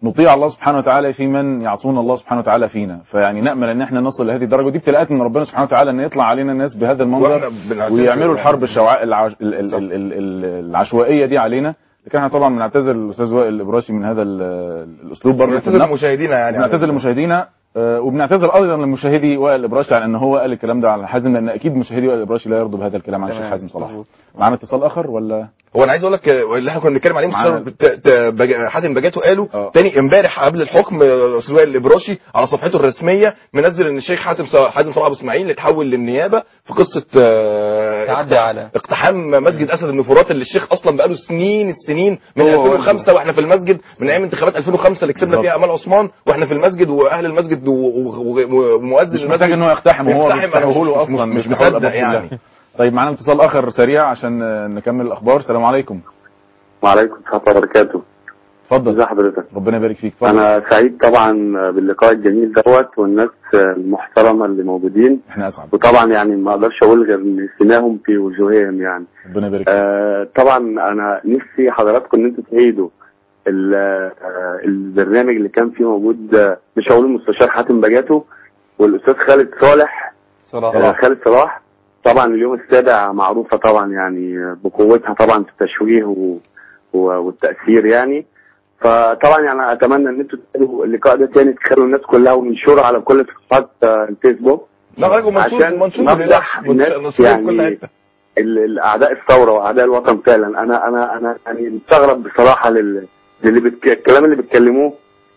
Speaker 1: نطيع الله سبحانه وتعالى في من يعصون الله سبحانه وتعالى فينا فيعني نامل ان احنا نصل لهذه الدرجه ودي ابتلاءات من ربنا سبحانه وتعالى ان يطلع علينا الناس بهذا المنظر
Speaker 3: وإحنا بنعتذر
Speaker 1: ويعملوا الحرب
Speaker 3: يعني.
Speaker 1: الشوع... العش... ال... ال... ال... ال... ال... العشوائيه دي علينا لكن احنا طبعا بنعتذر الاستاذ وائل الابراشي من هذا ال... الاسلوب برضه في
Speaker 3: بنعتذر
Speaker 1: النقد.
Speaker 3: لمشاهدينا يعني
Speaker 1: بنعتذر لمشاهدينا آه، وبنعتذر ايضا لمشاهدي وائل الابراشي على ان هو قال الكلام ده على حازم لان اكيد مشاهدي وائل الابراشي لا يرضوا بهذا الكلام عن الشيخ
Speaker 2: تمام،
Speaker 1: حازم صلاح
Speaker 2: مظبوط.
Speaker 1: معانا اتصال اخر ولا
Speaker 3: هو انا عايز اقول لك آه، اللي احنا كنا بنتكلم عليه
Speaker 1: معانا-
Speaker 3: مستشار ت- ت- بج- حاتم بجاته قاله
Speaker 1: آه.
Speaker 3: تاني امبارح قبل الحكم آه، استاذ وائل الابراشي على صفحته الرسميه منزل ان الشيخ حاتم ص- حاتم صلاح ابو اسماعيل اتحول للنيابه في قصه آه،
Speaker 2: تعدي على
Speaker 3: اقتحام مسجد اسد بن فرات اللي الشيخ اصلا بقاله سنين السنين من
Speaker 2: هو
Speaker 3: 2005 واحنا في المسجد من ايام انتخابات 2005 اللي كسبنا
Speaker 1: بالظبط.
Speaker 3: فيها امال عثمان واحنا في المسجد واهل المسجد و- و- و- ومؤذن
Speaker 1: مش محتاج ان هو يقتحم وهو
Speaker 3: يقتحم، أنا
Speaker 1: بيفتحوا
Speaker 3: مش-
Speaker 1: له
Speaker 3: مش-
Speaker 1: اصلا
Speaker 3: مش
Speaker 1: بيفتحوا له
Speaker 3: مصدق
Speaker 1: الأبواب
Speaker 3: يعني.
Speaker 1: كلها. طيب معانا اتصال اخر سريع عشان آه، نكمل الاخبار السلام عليكم
Speaker 9: وعليكم السلام ورحمة الله وبركاته
Speaker 1: اتفضل
Speaker 9: ازي حضرتك
Speaker 1: ربنا يبارك فيك اتفضل
Speaker 9: انا سعيد طبعا باللقاء الجميل دوت والناس المحترمة اللي موجودين
Speaker 1: احنا اسعد
Speaker 9: وطبعا يعني ما اقدرش اقول غير ان سماهم في وجوههم يعني
Speaker 1: ربنا يبارك فيك
Speaker 9: آه طبعا انا نفسي حضراتكم ان انتوا تعيدوا ال- آه، البرنامج اللي كان فيه موجود آه، مش هقول المستشار حاتم بجاتو والاستاذ خالد صالح آه،
Speaker 2: صراحة
Speaker 9: خالد صلاح طبعا اليوم السابع معروفة طبعا يعني بقوتها طبعا في التشويه و... و... والتأثير يعني فطبعا يعني اتمنى ان انتوا تعملوا اللقاء ده تاني تخلوا الناس كلها وننشره على كل صفحات آه، الفيسبوك
Speaker 3: لا راجل منشور
Speaker 9: عشان
Speaker 3: منشور
Speaker 9: نفضح
Speaker 3: منشور
Speaker 9: الناس
Speaker 3: منشور في كل
Speaker 9: يعني
Speaker 3: حته
Speaker 9: ال- الاعداء الثوره واعداء الوطن فعلا انا انا انا يعني مستغرب بصراحه لل... للي بتك... الكلام اللي بيتكلموه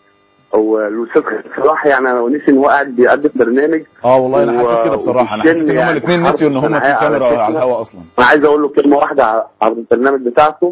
Speaker 9: هو الاستاذ خالد صلاح يعني انا نسي ان هو قاعد بيقدم برنامج
Speaker 1: اه والله انا
Speaker 9: و-
Speaker 1: حسيت كده بصراحه انا حسيت ان
Speaker 9: وبالسن
Speaker 1: هما
Speaker 9: يعني
Speaker 1: الاثنين
Speaker 9: حرب
Speaker 1: نسيوا ان هما في
Speaker 9: صناعية على
Speaker 1: كاميرا
Speaker 9: فكرة.
Speaker 1: على الهواء اصلا
Speaker 9: انا عايز اقول له كلمه واحده ع- على البرنامج بتاعته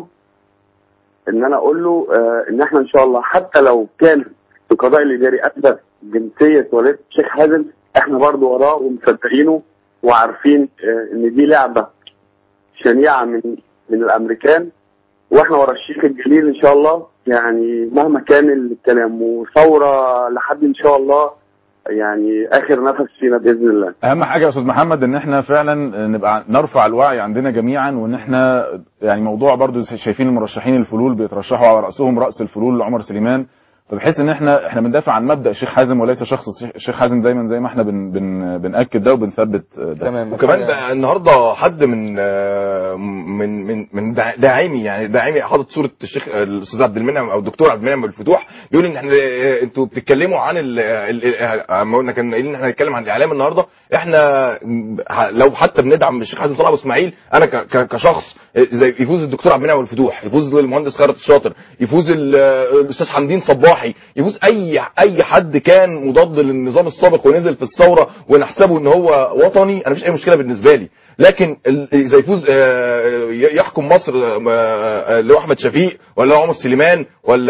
Speaker 9: ان انا اقول له آه ان احنا ان شاء الله حتى لو كان القضاء الاداري اثبت جنسيه والده الشيخ حازم احنا برضو وراه ومصدقينه وعارفين آه ان دي لعبه شنيعه من من الامريكان واحنا ورا الشيخ الجليل ان شاء الله يعني مهما كان الكلام وثوره لحد ان شاء الله يعني اخر نفس فينا باذن الله
Speaker 1: اهم حاجه يا استاذ محمد ان احنا فعلا نبقى نرفع الوعي عندنا جميعا وان احنا يعني موضوع برضو شايفين المرشحين الفلول بيترشحوا على راسهم راس الفلول عمر سليمان فبحس ان احنا احنا بندافع عن مبدا الشيخ حازم وليس شخص الشيخ حازم دايما زي ما احنا بن بن بناكد ده وبنثبت ده
Speaker 2: تمام
Speaker 3: وكمان ده النهارده حد من آه، من من من داع- داعمي يعني داعمي حاطط صوره الشيخ الاستاذ عبد المنعم او الدكتور عبد المنعم الفتوح بيقول ان احنا آه، انتوا بتتكلموا عن ال- ال- ال- اما قلنا كان قايلين ان احنا هنتكلم عن الاعلام النهارده احنا ح- لو حتى بندعم الشيخ حازم طلع ابو اسماعيل انا ك- ك- كشخص آه، زي يفوز الدكتور عبد المنعم الفتوح يفوز المهندس خيرت الشاطر يفوز ال- آه، الاستاذ حمدين صباحي يفوز اي اي حد كان مضاد للنظام السابق ونزل في الثوره ونحسبه ان هو وطني انا مفيش اي مشكله بالنسبه لي لكن ال- اذا يفوز آه، يحكم مصر آه، آه، اللي هو احمد شفيق ولا عمر سليمان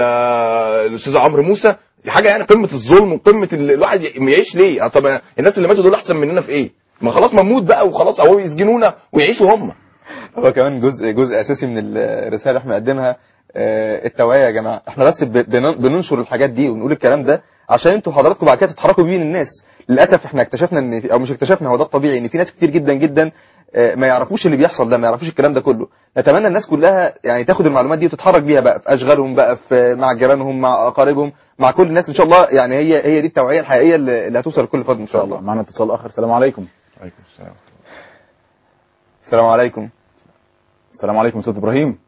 Speaker 3: ولا الاستاذ عمرو موسى دي حاجه يعني قمه الظلم وقمه ال- الواحد ي- يعيش ليه آه، طب الناس اللي ماتوا دول احسن مننا في ايه ما خلاص ما نموت بقى وخلاص او يسجنونا ويعيشوا هم
Speaker 2: هو كمان جزء جزء اساسي من الرساله اللي احنا بنقدمها آه، التوعيه يا جماعه احنا بس ب- بن- بننشر الحاجات دي ونقول الكلام ده عشان انتوا حضراتكم بعد كده تتحركوا بيه للناس للاسف احنا اكتشفنا ان في او مش اكتشفنا هو ده الطبيعي ان في ناس كتير جدا جدا آه، ما يعرفوش اللي بيحصل ده ما يعرفوش الكلام ده كله نتمنى الناس كلها يعني تاخد المعلومات دي وتتحرك بيها بقى في اشغالهم بقى في مع جيرانهم مع اقاربهم مع كل الناس ان شاء الله يعني هي هي دي التوعيه الحقيقيه اللي اللي هتوصل لكل فرد ان شاء الله
Speaker 1: معنا اتصال اخر السلام عليكم
Speaker 3: عليكم السلام
Speaker 2: السلام عليكم
Speaker 1: السلام عليكم استاذ ابراهيم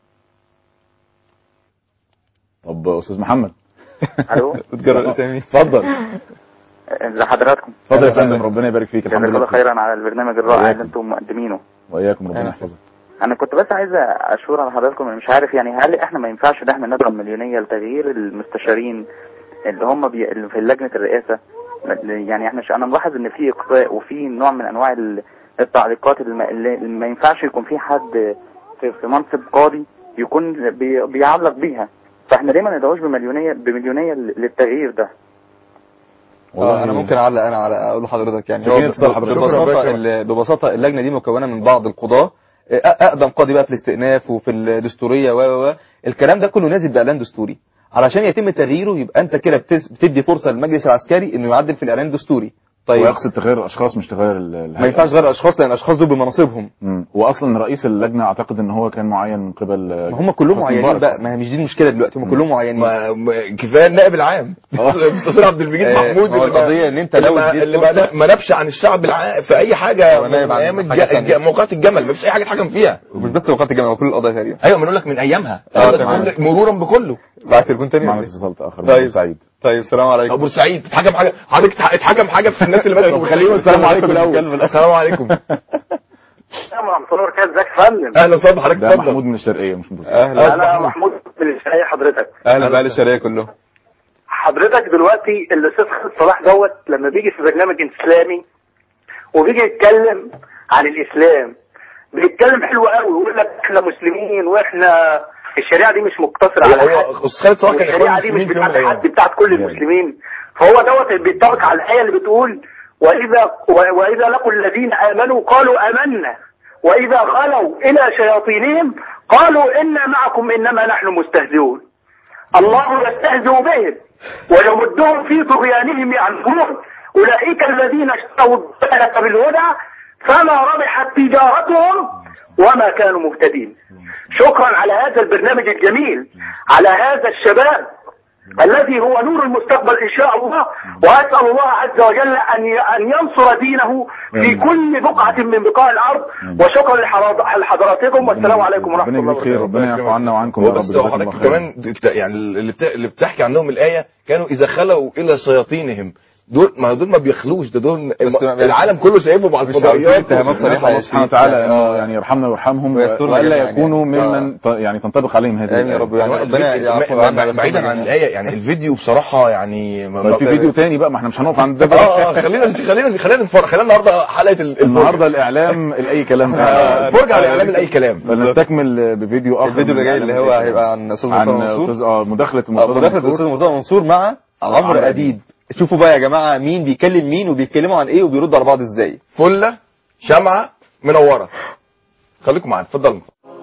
Speaker 1: طب استاذ محمد
Speaker 10: الو
Speaker 2: تجرى الاسامي
Speaker 1: اتفضل
Speaker 10: لحضراتكم
Speaker 1: اتفضل يا فندم ربنا يبارك فيك الحمد
Speaker 10: جزاك الله
Speaker 1: لله
Speaker 10: خيرا على البرنامج الرائع
Speaker 1: وإياكم.
Speaker 10: اللي انتم مقدمينه
Speaker 1: واياكم ربنا
Speaker 2: أهلا.
Speaker 1: يحفظك
Speaker 10: انا كنت بس عايز اشور على حضراتكم أنا مش عارف يعني هل احنا ما ينفعش ان احنا نضرب مليونيه لتغيير المستشارين اللي هم بي... اللي في لجنه الرئاسه يعني احنا ش... انا ملاحظ ان في اقصاء وفي نوع من انواع ال- التعليقات اللي ما... اللي ما ينفعش يكون في حد في, في منصب قاضي يكون بي... بيعلق بيها فاحنا ليه ما ندعوش بمليونيه بمليونيه للتغيير ده
Speaker 2: والله انا ممكن اعلق انا على اقول لحضرتك يعني
Speaker 1: شكراً
Speaker 2: هو
Speaker 1: اتصال حضرتك.
Speaker 3: شكراً
Speaker 2: ببساطه
Speaker 3: باشا.
Speaker 2: ال- ببساطه اللجنه دي مكونه من بعض القضاه أ- اقدم قاضي بقى في الاستئناف وفي الدستوريه و و و الكلام ده كله نازل باعلان دستوري علشان يتم تغييره يبقى انت كده بتس- بتدي فرصه للمجلس العسكري انه يعدل في الاعلان الدستوري طيب.
Speaker 1: ويقصد تغير الاشخاص مش تغير ال- الهيئة.
Speaker 2: ما ينفعش غير الاشخاص لان الاشخاص دول بمناصبهم
Speaker 1: مم. واصلا رئيس اللجنه اعتقد ان هو كان معين من قبل
Speaker 2: ما هم كلهم
Speaker 1: حسني
Speaker 2: معينين
Speaker 1: مبارك
Speaker 2: بقى
Speaker 1: أصلاً.
Speaker 2: ما هي مش دي المشكله دلوقتي هم كلهم معينين
Speaker 3: ما ما- كفايه النائب العام الاستاذ عبد المجيد
Speaker 2: آه،
Speaker 3: محمود
Speaker 2: ما هو
Speaker 3: اللي ما-
Speaker 2: القضية إن أنت
Speaker 3: اللي
Speaker 2: لو
Speaker 3: ما-
Speaker 2: اديت
Speaker 3: اللي ما
Speaker 2: فرصة-
Speaker 3: ما نبش عن الشعب الع... في اي حاجه
Speaker 2: هو نائب
Speaker 3: من
Speaker 2: عن
Speaker 3: ايام
Speaker 2: حاجة
Speaker 3: الج...
Speaker 2: تانية.
Speaker 3: الج... موقعات الجمل ما فيش اي حاجه اتحكم فيها
Speaker 2: مش بس وقت الجامعه وكل القضايا تقريبا
Speaker 3: ايوه بنقول لك من ايامها
Speaker 2: آه،
Speaker 3: أيوة،
Speaker 2: تمام.
Speaker 3: بنقول لك مرورا بكله
Speaker 2: بعد تليفون تاني
Speaker 1: معنا
Speaker 2: ولا إيه؟
Speaker 1: اتصال اخر
Speaker 2: طيب.
Speaker 1: من سعيد
Speaker 2: طيب السلام عليكم
Speaker 3: ابو سعيد اتحكم حاجه حضرتك اتح- اتحكم حاجه في الناس اللي ماتت
Speaker 1: طب خليه يقول السلام عليكم الاول
Speaker 3: السلام عليكم
Speaker 11: السلام ورحمة الله وبركاته ازيك يا فندم
Speaker 3: اهلا وسهلا حضرتك
Speaker 1: ده
Speaker 3: اتفضل
Speaker 1: محمود من الشرقيه مش من بورسعيد
Speaker 2: اهلا
Speaker 11: انا محمود من الشرقية حضرتك
Speaker 2: اهلا باهل الشرقيه كلهم
Speaker 11: حضرتك دلوقتي الاستاذ خالد صلاح دوت لما بيجي في برنامج اسلامي وبيجي يتكلم عن الاسلام بيتكلم حلو قوي ويقول لك احنا مسلمين واحنا الشريعه دي مش مقتصره على
Speaker 3: هو
Speaker 11: حد
Speaker 3: استاذ خالد صلاح كان اخوان
Speaker 11: الشريعه دي مش
Speaker 3: المسلمين في يوم من
Speaker 11: بتاعت
Speaker 3: الايام
Speaker 11: حد بتاعت كل المسلمين فهو دوت بيتفق على الايه اللي بتقول واذا و- واذا لقوا الذين امنوا قالوا امنا واذا خلوا الى شياطينهم قالوا انا معكم انما نحن مستهزئون الله يستهزئ بهم ويمدهم في طغيانهم يعمهون اولئك الذين اشتروا الضلاله بالهدى فما ربحت تجارتهم وما كانوا مهتدين شكرا على هذا البرنامج الجميل على هذا الشباب الذي هو نور المستقبل ان شاء الله واسال الله عز وجل ان ي- ان ينصر دينه في
Speaker 1: آمين.
Speaker 11: كل بقعه من بقاع الارض وشكرا لحضر- لحضراتكم والسلام عليكم ورحمه
Speaker 1: ربنا
Speaker 11: الله
Speaker 1: يجزيك خير
Speaker 11: وبركاته
Speaker 1: ربنا يعفو عنا وعنكم يا
Speaker 3: هو
Speaker 1: رب
Speaker 3: بس
Speaker 1: جزاكم الله
Speaker 3: حضرتك
Speaker 1: خير.
Speaker 3: كمان بت- يعني اللي بت- اللي بتحكي عنهم الايه كانوا اذا خلوا الى شياطينهم دول ما دول ما بيخلوش ده دول
Speaker 2: بس ما-
Speaker 3: العالم كله شايفهم على
Speaker 2: مش عاوزين
Speaker 3: الفضائيات
Speaker 2: اتهامات صريحة
Speaker 1: نسأل الله
Speaker 2: يا
Speaker 1: سبحانه
Speaker 2: شريف.
Speaker 1: وتعالى انه
Speaker 2: آه.
Speaker 1: يعني يرحمنا ويرحمهم
Speaker 2: ويسترنا
Speaker 1: والا
Speaker 2: جميعاً
Speaker 1: يكونوا
Speaker 2: يعني.
Speaker 1: ممن ت- يعني تنطبق عليهم هذه
Speaker 2: آمين يا
Speaker 1: الآية.
Speaker 2: رب يعني
Speaker 3: يعني
Speaker 2: ربنا
Speaker 3: الفيديو-
Speaker 2: يعفو
Speaker 3: ما-
Speaker 2: عنا
Speaker 3: ما- بعيدا عن الايه يعني الفيديو بصراحه يعني ما-
Speaker 1: طيب في
Speaker 3: ما-
Speaker 1: فيديو تاني بقى ما احنا مش هنقف عند ده
Speaker 3: اه
Speaker 1: بقى
Speaker 3: اه خلينا خلينا خلينا نفرق خلينا النهارده حلقه ال- الفرجة.
Speaker 1: النهارده الاعلام لاي كلام
Speaker 3: آه، الفرجه على اعلام لاي كلام
Speaker 1: فلنستكمل بفيديو اخر
Speaker 2: الفيديو اللي
Speaker 1: من
Speaker 2: جاي
Speaker 1: إعلام
Speaker 2: اللي هو
Speaker 1: الأي كلام.
Speaker 2: هيبقى عن استاذ
Speaker 1: عن
Speaker 2: مرتضى منصور
Speaker 1: استاذ اه مداخله
Speaker 2: آه،
Speaker 1: مرتضى
Speaker 2: مداخله
Speaker 1: منصور
Speaker 2: الاستاذ مرتضى منصور مع
Speaker 1: عمرو
Speaker 2: عمرو اديب شوفوا بقى يا جماعه مين بيكلم مين وبيتكلموا عن ايه وبيردوا على بعض ازاي
Speaker 3: فله شمعه منوره خليكم معانا اتفضلوا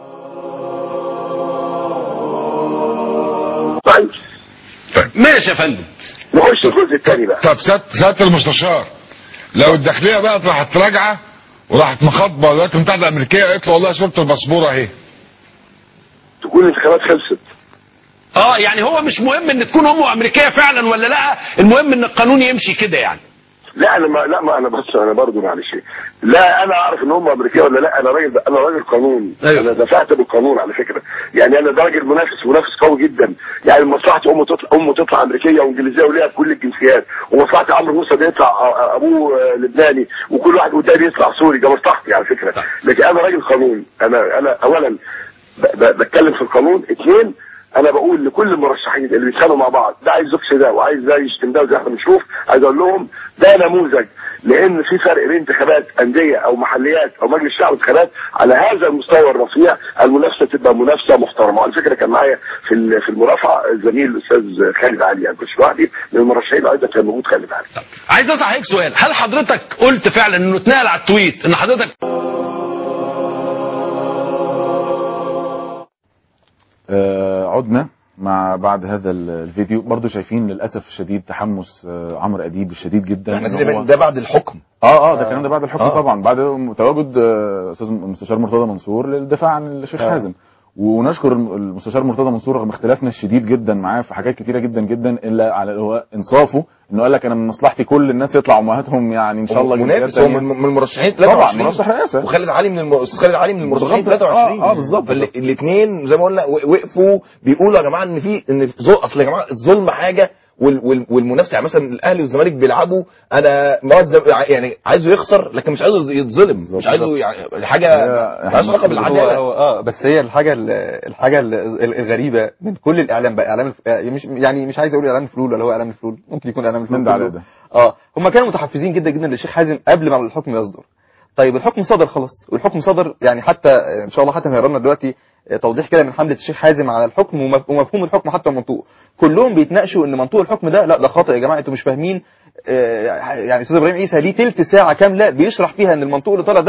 Speaker 12: طيب
Speaker 13: ماشي يا فندم
Speaker 12: نخش الجزء الثاني بقى
Speaker 13: طب سيادة سيادة المستشار لو الداخلية بقى راحت راجعة وراحت مخاطبة الولايات المتحدة الأمريكية قالت له والله صورة الباسبور أهي
Speaker 12: تكون الانتخابات خلصت
Speaker 13: اه يعني هو مش مهم ان تكون امه امريكيه فعلا ولا لا المهم ان القانون يمشي كده يعني
Speaker 12: لا انا ما لا ما انا بص انا برضه معلش لا انا اعرف ان هم امريكيه ولا لا انا راجل انا راجل قانون
Speaker 13: أيوة.
Speaker 12: انا دفعت بالقانون على فكره يعني انا ده راجل منافس منافس قوي جدا يعني مصلحتي امه تطلع امه تطلع امريكيه وانجليزيه وليها كل الجنسيات ومصلحتي عمرو موسى ده يطلع أ- أ- ابوه آه، لبناني وكل واحد قدامي يطلع سوري ده مصلحتي على فكره لكن انا راجل قانون انا انا اولا ب- ب- بتكلم في القانون اثنين انا بقول لكل المرشحين اللي بيتخانقوا مع بعض ده عايز يقصي ده وعايز ده يشتم ده وزي ما احنا بنشوف عايز اقول لهم ده نموذج لان في فرق بين انتخابات انديه او محليات او مجلس شعب انتخابات على هذا المستوى الرفيع المنافسه تبقى منافسه محترمه على فكره كان معايا في ال- في المرافعه الزميل الاستاذ خالد علي يعني كنت لوحدي من المرشحين ايضا كان موجود خالد علي
Speaker 13: عايز اسال حضرتك سؤال هل حضرتك قلت فعلا انه اتنقل على التويت ان حضرتك
Speaker 1: آه، عدنا مع بعد هذا ال- الفيديو برضو شايفين للاسف الشديد تحمس آه، عمرو اديب الشديد جدا
Speaker 3: احنا
Speaker 1: إن هو-
Speaker 3: ده بعد الحكم
Speaker 1: اه اه ده الكلام ده بعد الحكم
Speaker 3: آه.
Speaker 1: طبعا بعد تواجد آه، استاذ المستشار مرتضى منصور للدفاع عن الشيخ
Speaker 3: آه.
Speaker 1: حازم ونشكر الم- المستشار مرتضى منصور رغم اختلافنا الشديد جدا معاه في حاجات كتيره جدا جدا الا على هو انصافه انه قال لك انا من مصلحتي كل الناس يطلع امهاتهم يعني ان شاء الله جنسيات
Speaker 3: منافس هو
Speaker 1: تانية.
Speaker 3: من من المرشحين
Speaker 1: طبعا
Speaker 3: 23
Speaker 1: مرشح رئاسه
Speaker 3: وخالد علي من الم... أستاذ خالد علي من المرشحين
Speaker 1: بالظبط.
Speaker 3: 23
Speaker 1: آه، آه، بالظبط.
Speaker 3: الاثنين زي ما قلنا و- وقفوا بيقولوا يا جماعه ان في ان ظل- اصل يا جماعه الظلم حاجه وال... وال... والمنافسه يعني مثلا الاهلي والزمالك بيلعبوا انا مواد زم- يعني عايزه يخسر لكن مش عايزه يتظلم مش عايزه يعني حاجه مالهاش علاقه
Speaker 2: هو,
Speaker 3: بالعداله
Speaker 2: هو اه بس هي الحاجه ال- الحاجه ال- الغريبه من كل الاعلام بقى اعلام الف... يعني مش يعني مش عايز اقول اعلام الفلول ولا هو اعلام الفلول ممكن يكون اعلام الفلول
Speaker 1: من ده على
Speaker 2: كله.
Speaker 1: ده.
Speaker 2: اه هم كانوا متحفزين جدا جدا للشيخ حازم قبل ما الحكم يصدر طيب الحكم صدر خلاص والحكم صدر يعني حتى آه، ان شاء الله حتى هيقرا لنا دلوقتي آه، توضيح كده من حمله الشيخ حازم على الحكم ومف- ومفهوم الحكم حتى منطوق كلهم بيتناقشوا ان منطوق الحكم ده لا ده خاطئ يا جماعه انتوا مش فاهمين آه، يعني استاذ ابراهيم عيسى ليه تلت ساعه كامله بيشرح فيها ان المنطوق اللي طالع ده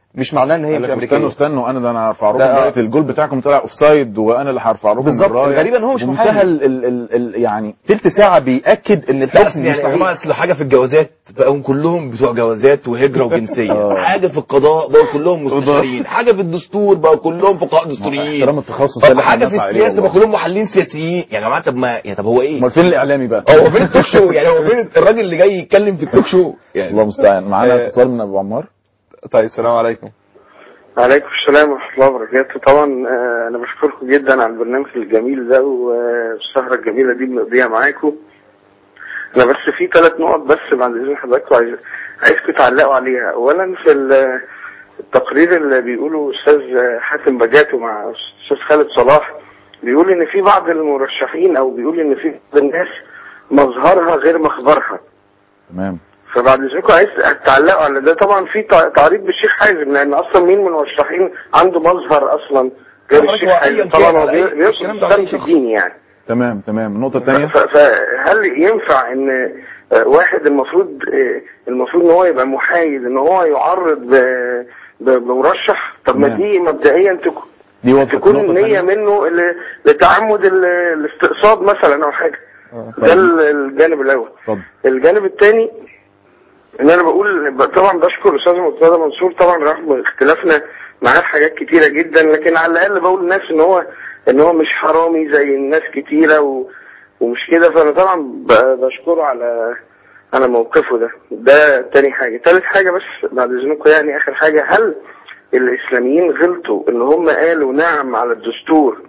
Speaker 2: مش معناه ان هي
Speaker 1: قال
Speaker 2: مش
Speaker 1: لك
Speaker 2: امريكيه
Speaker 1: استنوا استنوا انا ده انا هرفع لكم
Speaker 2: ده-
Speaker 1: دلوقتي الجول بتاعكم طلع اوفسايد وانا اللي هرفع لكم
Speaker 2: بالظبط.
Speaker 1: الراية.
Speaker 2: الغريب إن هو مش
Speaker 1: بمنتهى
Speaker 2: محامي.
Speaker 1: ال ال ال ال يعني
Speaker 2: تلت ساعه بياكد ان
Speaker 3: لا
Speaker 2: الحكم
Speaker 3: أصل
Speaker 2: مش
Speaker 3: يعني يا جماعه
Speaker 2: صحيح
Speaker 3: اصل حاجه في الجوازات بقوا كلهم بتوع جوازات وهجره وجنسيه
Speaker 1: آه.
Speaker 3: حاجه في القضاء بقوا كلهم مستشارين حاجه في الدستور بقوا كلهم فقهاء دستوريين
Speaker 1: احترام التخصص ده
Speaker 3: طب
Speaker 1: اللي احنا
Speaker 3: حاجه في
Speaker 1: بنسعى إليه
Speaker 3: السياسه بقوا
Speaker 1: والله.
Speaker 3: كلهم محللين سياسيين يا جماعه طب ما يا طب هو ايه
Speaker 1: امال فين الاعلامي بقى
Speaker 3: هو فين التوك شو يعني هو فين الراجل اللي جاي يتكلم في التوك شو يعني
Speaker 1: الله المستعان معانا
Speaker 2: آه.
Speaker 1: اتصال من ابو عمار
Speaker 2: طيب السلام عليكم
Speaker 9: عليكم السلام ورحمة الله وبركاته طبعا آه، أنا بشكركم جدا على البرنامج الجميل ده والسهرة الجميلة دي بنقضيها معاكم أنا بس في ثلاث نقط بس بعد إذن حضراتكم عايز عايزكم تعلقوا عليها أولا في ال- التقرير اللي بيقوله أستاذ حاتم بجاتو مع أستاذ خالد صلاح بيقول إن في بعض المرشحين أو بيقول إن في بعض الناس مظهرها غير مخبرها
Speaker 1: تمام
Speaker 9: فبعد اذنكم عايز تعلقوا على ده طبعا في تع- تعريض بالشيخ حازم لان اصلا مين من المرشحين عنده مظهر اصلا غير
Speaker 3: حضرتك
Speaker 9: الشيخ
Speaker 3: هو
Speaker 9: حازم
Speaker 3: أياً
Speaker 9: طبعا
Speaker 3: كان
Speaker 9: هو
Speaker 3: على أي-
Speaker 9: بي- بيقصد
Speaker 3: الكلام ده على أي
Speaker 9: السلف
Speaker 3: شخص.
Speaker 9: الديني يعني
Speaker 1: تمام تمام النقطه
Speaker 9: ف-
Speaker 1: الثانيه
Speaker 9: ف- فهل ينفع ان آه، واحد المفروض آه، المفروض ان هو يبقى محايد ان هو يعرض ب- ب- بمرشح طب ما
Speaker 1: تمام.
Speaker 9: دي مبدئيا تكون
Speaker 1: دي وضحت
Speaker 9: تكون
Speaker 1: النقطة
Speaker 9: نية
Speaker 1: الثانية.
Speaker 9: منه ل- لتعمد ال- الاستقصاد مثلا او حاجه ده
Speaker 1: طيب.
Speaker 9: ال- الجانب الاول
Speaker 1: اتفضل
Speaker 9: الجانب الثاني ان انا بقول ب- طبعا بشكر الاستاذ مرتضى منصور طبعا رغم اختلافنا معاه في حاجات كتيره جدا لكن على الاقل بقول للناس ان هو ان هو مش حرامي زي الناس كتيره و ومش كده فانا طبعا ب- بشكره على على موقفه ده ده تاني حاجه تالت حاجه بس بعد اذنكم يعني اخر حاجه هل الاسلاميين غلطوا ان هم قالوا نعم على الدستور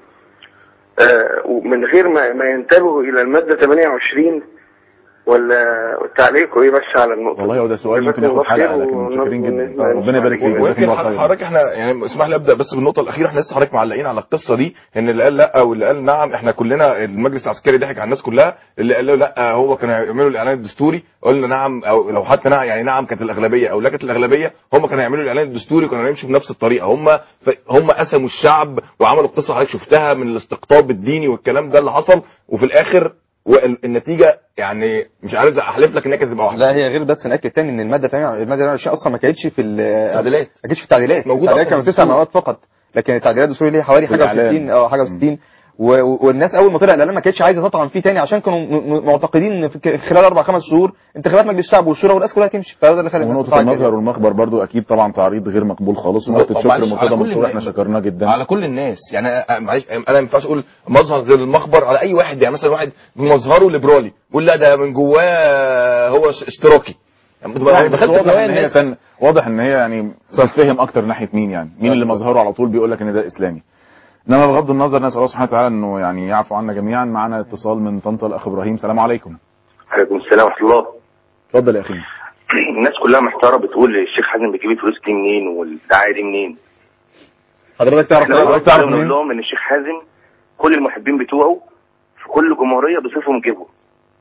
Speaker 9: آه ومن غير ما ما ينتبهوا الى الماده 28 ولا تعليقوا ايه بس على النقطه
Speaker 1: والله هو ده سؤال ممكن
Speaker 9: جزاكم
Speaker 1: ياخد
Speaker 9: الله
Speaker 1: حلقه
Speaker 9: خير
Speaker 1: لكن متشكرين جدا
Speaker 9: ونسمع-
Speaker 1: ربنا يبارك فيك جزاكم
Speaker 3: ويمكن
Speaker 1: الله خير
Speaker 3: حضرتك احنا يعني اسمح لي ابدا بس بالنقطه الاخيره احنا لسه حضرتك معلقين على القصه دي ان اللي قال لا واللي قال نعم احنا كلنا المجلس العسكري ضحك على الناس كلها اللي قال له لا هو كانوا يعملوا الاعلان الدستوري قلنا نعم او لو حتى نعم يعني نعم كانت الاغلبيه او لا كانت الاغلبيه هم كانوا يعملوا الاعلان الدستوري وكانوا يمشوا بنفس الطريقه هم ف- هم قسموا الشعب وعملوا القصه حضرتك شفتها من الاستقطاب الديني والكلام ده اللي حصل وفي الاخر والنتيجه يعني مش عارف احلف لك انها كانت تبقى واحده
Speaker 2: لا هي غير بس ناكد تاني ان الماده 28 الماده 28 اصلا ما كانتش في
Speaker 3: التعديلات.
Speaker 2: ما كانتش في التعديلات
Speaker 3: موجودة
Speaker 2: التعديلات
Speaker 3: أصلاً
Speaker 2: كانوا
Speaker 3: في
Speaker 2: تسع
Speaker 3: الدستور.
Speaker 2: مواد فقط لكن التعديلات الدستوريه ليها حوالي
Speaker 1: في
Speaker 2: حاجه
Speaker 1: الإعلان.
Speaker 2: و60 اه حاجه و60 و- و- والناس اول ما طلع الاعلان ما كانتش عايزه تطعن فيه تاني عشان كانوا م- م- معتقدين ان في ك- خلال اربع خمس شهور انتخابات مجلس الشعب والشورى والناس كلها تمشي فده اللي خلى الناس
Speaker 1: ونقطة
Speaker 2: تتعجل.
Speaker 1: المظهر والمخبر برضو أكيد طبعا تعريض غير مقبول خالص ونقطة
Speaker 3: طب
Speaker 1: شكر
Speaker 3: معلش، على
Speaker 1: مرتضى
Speaker 3: كل
Speaker 1: منصور احنا
Speaker 3: الناس.
Speaker 1: شكرناه جدا
Speaker 3: على كل الناس يعني أنا- معلش انا ما ينفعش اقول مظهر غير المخبر على اي واحد يعني مثلا واحد مظهره ليبرالي يقول لا ده من جواه هو ش- اشتراكي يعني بتبقى
Speaker 1: يعني بس
Speaker 3: دخلت
Speaker 1: واضح
Speaker 3: جواه
Speaker 1: ان هي
Speaker 3: الناس
Speaker 1: كان واضح ان هي يعني تتفهم اكتر ناحيه مين يعني مين اللي مظهره على طول بيقول لك ان ده اسلامي انما بغض النظر نسال الله سبحانه وتعالى انه يعني يعفو عنا جميعا معانا اتصال من طنطا الاخ ابراهيم السلام عليكم
Speaker 14: عليكم السلام ورحمه الله
Speaker 1: اتفضل يا اخي
Speaker 14: الناس كلها محتاره بتقول الشيخ حازم بيجيب الفلوس دي منين والدعايه دي منين
Speaker 2: حضرتك تعرف
Speaker 14: احنا
Speaker 1: حضرتك تعرف
Speaker 14: نقول
Speaker 1: منين؟
Speaker 14: لهم ان الشيخ حازم كل المحبين بتوعه في كل جمهوريه بيصرفوا من جيبهم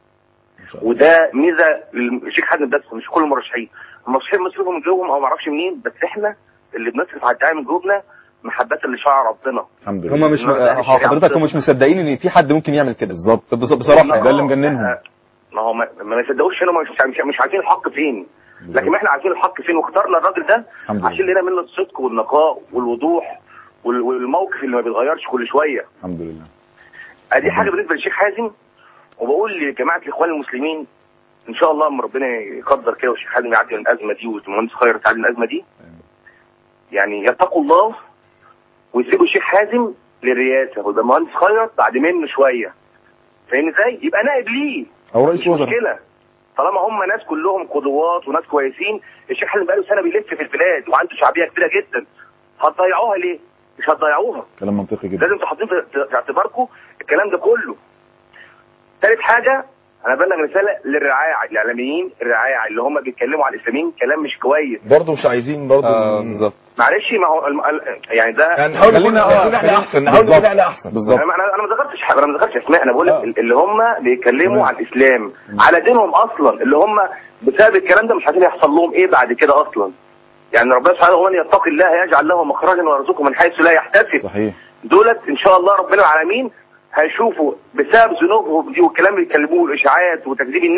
Speaker 14: وده ميزه للشيخ حازم بس مش كل المرشحين المرشحين بيصرفوا من جيبهم او ما اعرفش منين بس احنا اللي بنصرف على الدعايه من جيوبنا محبه لشرع ربنا
Speaker 1: الحمد لله
Speaker 2: هم مش
Speaker 14: إنما ده الشريعة
Speaker 2: حضرتك هم مش مصدقين ان في حد ممكن يعمل كده
Speaker 1: بالظبط
Speaker 2: بص- بصراحه
Speaker 1: ده اللي مجننهم
Speaker 14: ما هو ما, ما يصدقوش هنا مش, مش, مش عارفين الحق فين لكن احنا عارفين الحق فين واخترنا الراجل ده
Speaker 1: الحمد لله.
Speaker 14: عشان لنا منه الصدق والنقاء والوضوح وال- والموقف اللي ما بيتغيرش كل شويه
Speaker 1: الحمد لله
Speaker 14: ادي حاجه بالنسبه للشيخ حازم وبقول لجماعه الاخوان المسلمين ان شاء الله اما ربنا يقدر كده والشيخ حازم يعدي من الازمه دي والمهندس خير تعدي من الازمه دي يعني يتقوا الله ويسيبوا الشيخ حازم للرئاسه ويبقى المهندس خير بعد منه شويه فاهمني ازاي؟ يبقى نائب ليه
Speaker 1: او رئيس
Speaker 14: مش
Speaker 1: وزراء
Speaker 14: مشكله طالما هم ناس كلهم قدوات وناس كويسين الشيخ حازم بقاله سنه بيلف في البلاد وعنده شعبيه كبيره جدا هتضيعوها ليه؟ مش هتضيعوها
Speaker 1: كلام منطقي جدا
Speaker 14: لازم تحطين في في اعتباركم الكلام ده كله ثالث حاجه انا بلغ رساله للرعاع الاعلاميين الرعاع اللي هم بيتكلموا على الاسلاميين كلام مش كويس
Speaker 3: برضه مش عايزين برضه
Speaker 2: اه بالظبط
Speaker 14: معلش ما هو الم- ال- يعني ده
Speaker 3: يعني نحاول نكون
Speaker 1: خلينا- آه،
Speaker 3: نكون احنا
Speaker 1: خلينا-
Speaker 3: احسن نحاول نكون
Speaker 1: بالظبط.
Speaker 3: احنا احسن
Speaker 1: بالظبط
Speaker 14: انا انا أنا ما ذكرتش حاجه انا ما ذكرتش اسماء انا بقول
Speaker 1: آه.
Speaker 14: لك اللي هم بيتكلموا
Speaker 1: تمام.
Speaker 14: عن الاسلام على دينهم اصلا اللي هم بسبب الكلام ده مش عارفين يحصل لهم ايه بعد كده اصلا يعني ربنا سبحانه ومن يتقي الله يجعل له مخرجا ويرزقه من حيث لا يحتسب
Speaker 1: صحيح
Speaker 14: دولت ان شاء الله ربنا العالمين هيشوفوا بسبب ذنوبهم دي والكلام اللي بيتكلموه والاشاعات وتكذيب الناس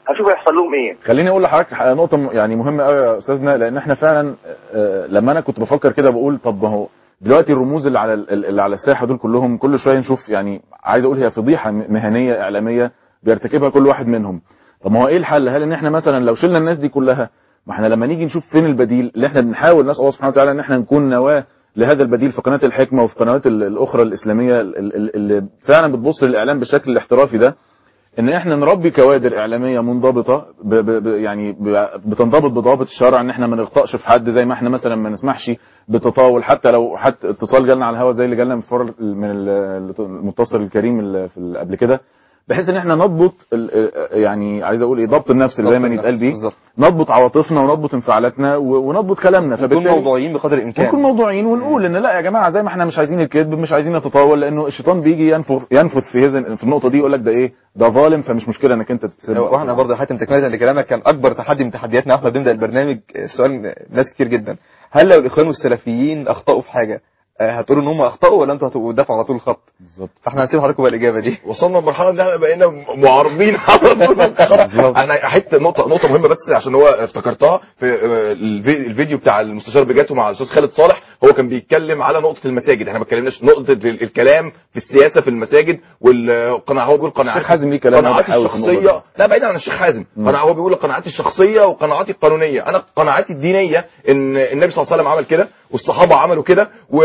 Speaker 14: هشوف هيحصل لهم ايه
Speaker 1: خليني اقول لحضرتك ح- نقطه م- يعني مهمه قوي يا استاذنا لان احنا فعلا آه، لما انا كنت بفكر كده بقول طب ما هو دلوقتي الرموز اللي على ال- اللي على الساحه دول كلهم كل شويه نشوف يعني عايز اقول هي فضيحه م- مهنيه اعلاميه بيرتكبها كل واحد منهم طب ما هو ايه الحل هل ان احنا مثلا لو شلنا الناس دي كلها ما احنا لما نيجي نشوف فين البديل اللي احنا بنحاول نسال الله سبحانه وتعالى ان احنا نكون نواه لهذا البديل في قناه الحكمه وفي القنوات ال- الاخرى الاسلاميه ال- ال- اللي فعلا بتبص للاعلام بالشكل الاحترافي ده ان احنا نربي كوادر اعلاميه منضبطه ب ب ب يعني ب بتنضبط بضوابط الشرع ان احنا ما نخطاش في حد زي ما احنا مثلا ما نسمحش بتطاول حتى لو حتى اتصال جالنا على الهواء زي اللي جالنا من الفر- من ال- المتصل الكريم اللي في ال- قبل كده بحيث ان احنا نضبط ال- يعني عايز اقول ايه ضبط النفس اللي
Speaker 2: ضبط
Speaker 1: دايما
Speaker 2: النفس،
Speaker 1: يتقال بيه
Speaker 2: بالظبط.
Speaker 1: نضبط عواطفنا ونضبط انفعالاتنا و- ونضبط كلامنا
Speaker 2: نكون موضوعيين بقدر الامكان
Speaker 1: نكون موضوعيين ونقول ان لا يا جماعه زي ما احنا مش عايزين الكذب مش عايزين نتطاول لانه الشيطان بيجي ينفث ينفث في هذا في النقطه دي يقول لك ده ايه ده ظالم فمش مشكله انك انت تتسب
Speaker 2: واحنا برضه حاتم تكمله لكلامك كان اكبر تحدي من تحدياتنا واحنا بنبدا البرنامج السؤال ناس كتير جدا هل لو الاخوان والسلفيين اخطاوا في حاجه آه، هتقولوا ان هم اخطاوا ولا انتوا هتبقوا تدافعوا على طول الخط
Speaker 1: بالظبط
Speaker 2: فاحنا هنسيب حضراتكم بقى الاجابه دي
Speaker 3: وصلنا لمرحله ان احنا بقينا معارضين على طول الخط. انا حته نقطه نقطه مهمه بس عشان هو افتكرتها في آه، الفي- الفيديو بتاع المستشار بجاته مع الاستاذ خالد صالح هو كان بيتكلم على نقطه المساجد احنا ما اتكلمناش نقطه ال- الكلام في السياسه في المساجد والقناعه هو بيقول قناعات
Speaker 1: الشيخ حازم ليه كلام
Speaker 3: قناعاتي
Speaker 1: واضح قوي في النقطة
Speaker 3: الشخصيه
Speaker 1: دي.
Speaker 3: لا بعيدا عن الشيخ حازم
Speaker 1: مم.
Speaker 3: انا هو بيقول قناعاتي الشخصيه وقناعاتي القانونيه انا قناعاتي الدينيه ان النبي صلى الله عليه وسلم عمل كده والصحابه عملوا كده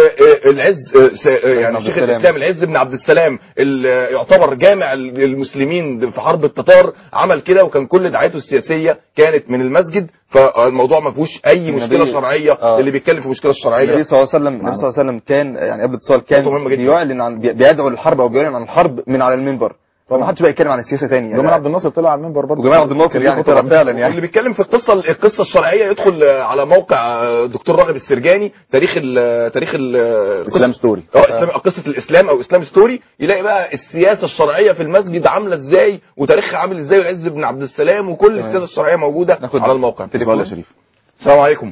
Speaker 3: والعز يعني
Speaker 2: عبد
Speaker 3: شيخ
Speaker 2: السلام.
Speaker 3: الاسلام العز بن عبد السلام اللي يعتبر جامع المسلمين في حرب التتار عمل كده وكان كل دعايته السياسيه كانت من المسجد فالموضوع ما فيهوش اي
Speaker 2: النبي-
Speaker 3: مشكله شرعيه
Speaker 2: آه.
Speaker 3: اللي بيتكلم في مشكله شرعيه
Speaker 2: النبي صلى الله عليه وسلم النبي صلى الله عليه وسلم كان يعني قبل الاتصال كان
Speaker 3: نقطة مهمة جدا.
Speaker 2: بيعلن عن بي- بيدعو للحرب او بيعلن عن الحرب من على المنبر فما حدش بقى يتكلم عن السياسه تاني
Speaker 1: جمال عبد الناصر طلع على المنبر برضه
Speaker 2: وجمال عبد الناصر يعني طلع فعلا يعني
Speaker 3: اللي بيتكلم في القصه القصه الشرعيه يدخل على موقع دكتور راغب السرجاني تاريخ ال تاريخ ال
Speaker 1: اسلام ستوري
Speaker 3: اه اسلام قصه الاسلام او اسلام ستوري يلاقي بقى السياسه الشرعيه في المسجد عامله ازاي وتاريخها عامل ازاي والعز بن عبد السلام وكل السياسه الشرعيه موجوده على الموقع
Speaker 1: اتصال يا شريف
Speaker 3: السلام عليكم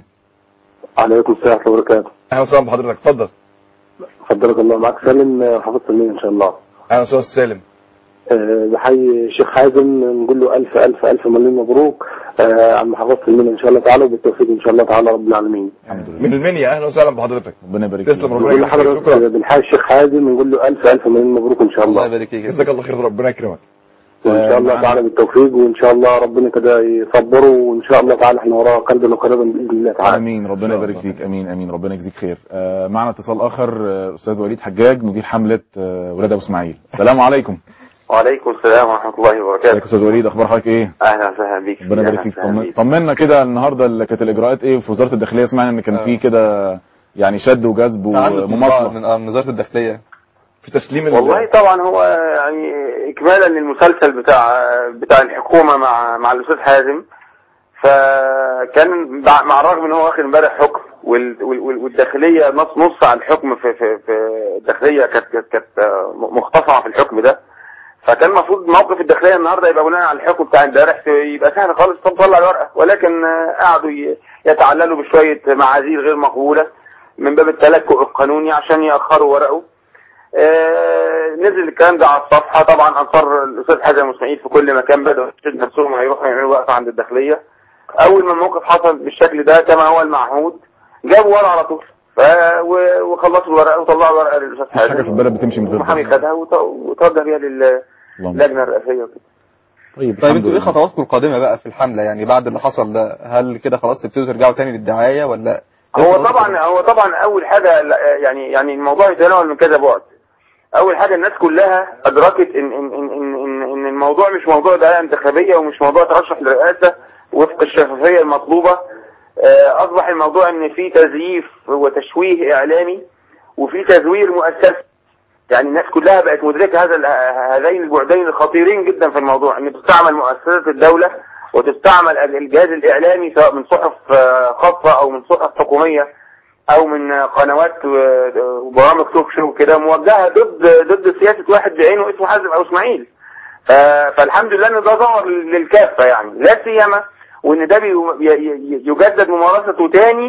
Speaker 9: عليكم السلام ورحمه الله وبركاته
Speaker 3: اهلا وسهلا بحضرتك اتفضل
Speaker 9: فضلك الله معك سالم حافظ سلمين ان شاء الله
Speaker 3: اهلا وسهلا سالم
Speaker 9: آه، بحيي الشيخ حازم نقول له الف الف الف مليون مبروك آه، عم حافظ سلمين ان شاء الله تعالى وبالتوفيق ان شاء الله تعالى رب العالمين
Speaker 1: الحمد لله
Speaker 3: من المنيا اهلا وسهلا بحضرتك
Speaker 1: ربنا يبارك
Speaker 3: تسلم ربنا
Speaker 9: نقول
Speaker 3: يجزيك خير.
Speaker 9: لحضرتك
Speaker 3: شكرا
Speaker 9: بنحيي الشيخ حازم نقول له الف الف مليون مبروك ان شاء الله
Speaker 2: يبارك فيك
Speaker 3: جزاك الله خير ربنا يكرمك
Speaker 9: وان شاء الله
Speaker 1: معنا-
Speaker 9: تعالى بالتوفيق وان شاء الله ربنا كده يصبره وان شاء الله تعالى احنا وراه قلبا وقريبا باذن الله تعالى
Speaker 1: امين ربنا يبارك فيك امين امين ربنا يجزيك خير آه معنا اتصال اخر آه، استاذ وليد حجاج مدير حمله آه ولاد ابو اسماعيل السلام عليكم
Speaker 15: وعليكم السلام ورحمة الله
Speaker 1: ازيك
Speaker 15: وبركاته
Speaker 1: يا استاذ وليد اخبار حضرتك ايه
Speaker 15: أهلا وسهلا بيك
Speaker 1: ربنا يبارك
Speaker 15: أهلا
Speaker 1: فيك
Speaker 15: وسهلا
Speaker 1: طمن-
Speaker 15: بيك.
Speaker 1: طمنا كده النهارده اللي كانت الاجراءات ايه في وزاره الداخليه سمعنا ان كان في كده يعني شد وجذب
Speaker 2: تعلق من
Speaker 1: ومماطله
Speaker 2: من آه، من وزاره الداخليه
Speaker 3: في تسليم ال-
Speaker 15: والله طبعا هو يعني إكمالا للمسلسل بتاع بتاع الحكومة مع مع الأستاذ حازم فكان بع- مع الرغم ان هو واخد امبارح حكم وال- وال- وال- والداخليه نص نص على الحكم في في في الداخليه كانت كانت كانت مختصره في الحكم ده فكان المفروض موقف الداخليه النهارده يبقى بناء على الحكم بتاع امبارح يبقى سهل خالص طب طلع الورقه ولكن آه، قعدوا ي- يتعللوا بشويه معاذير غير مقبوله من باب التلكؤ القانوني عشان ياخروا ورقه آه، نزل الكلام ده على الصفحه طبعا انصار الاستاذ حازم اسماعيل في كل مكان بداوا يشد نفسهم هيروحوا يعملوا وقفه عند الداخليه اول ما الموقف حصل بالشكل ده كما هو المعهود جابوا ورقه على طول ف... و- وخلصوا الورقه وطلعوا الورقه للاستاذ
Speaker 1: مفيش حاجه في
Speaker 15: حازم
Speaker 1: البلد بتمشي من غير
Speaker 15: المحامي
Speaker 1: ده
Speaker 15: خدها وت- وتوجه بيها لل-
Speaker 1: اللهم
Speaker 15: اللجنه الرئاسيه وكده
Speaker 1: طيب
Speaker 2: طيب
Speaker 1: الحمد
Speaker 2: انتوا ايه
Speaker 1: لله.
Speaker 2: خطواتكم القادمه بقى في الحمله يعني بعد اللي حصل ده هل كده خلاص تبتدوا ترجعوا تاني للدعايه ولا
Speaker 15: هو طبعا هو طبعا اول حاجه لا- يعني يعني الموضوع يتناول من كذا بعد اول حاجه الناس كلها ادركت ان ان ان ان, إن, إن الموضوع مش موضوع دعايه انتخابيه ومش موضوع ترشح للرئاسه وفق الشفافيه المطلوبه آه، اصبح الموضوع ان في تزييف وتشويه اعلامي وفي تزوير مؤسسي يعني الناس كلها بقت مدركه هذا ال- هذين البعدين الخطيرين جدا في الموضوع ان تستعمل مؤسسات الدوله وتستعمل ال- الجهاز الاعلامي سواء من صحف آه، خاصه او من صحف حكوميه او من قنوات و- وبرامج توك شو كده موجهه ضد ضد سياسه واحد بعينه اسمه حازم او اسماعيل ف- فالحمد لله ان ده ظهر للكافه يعني لا سيما وان ده بي- ي- ي- يجدد ممارسته تاني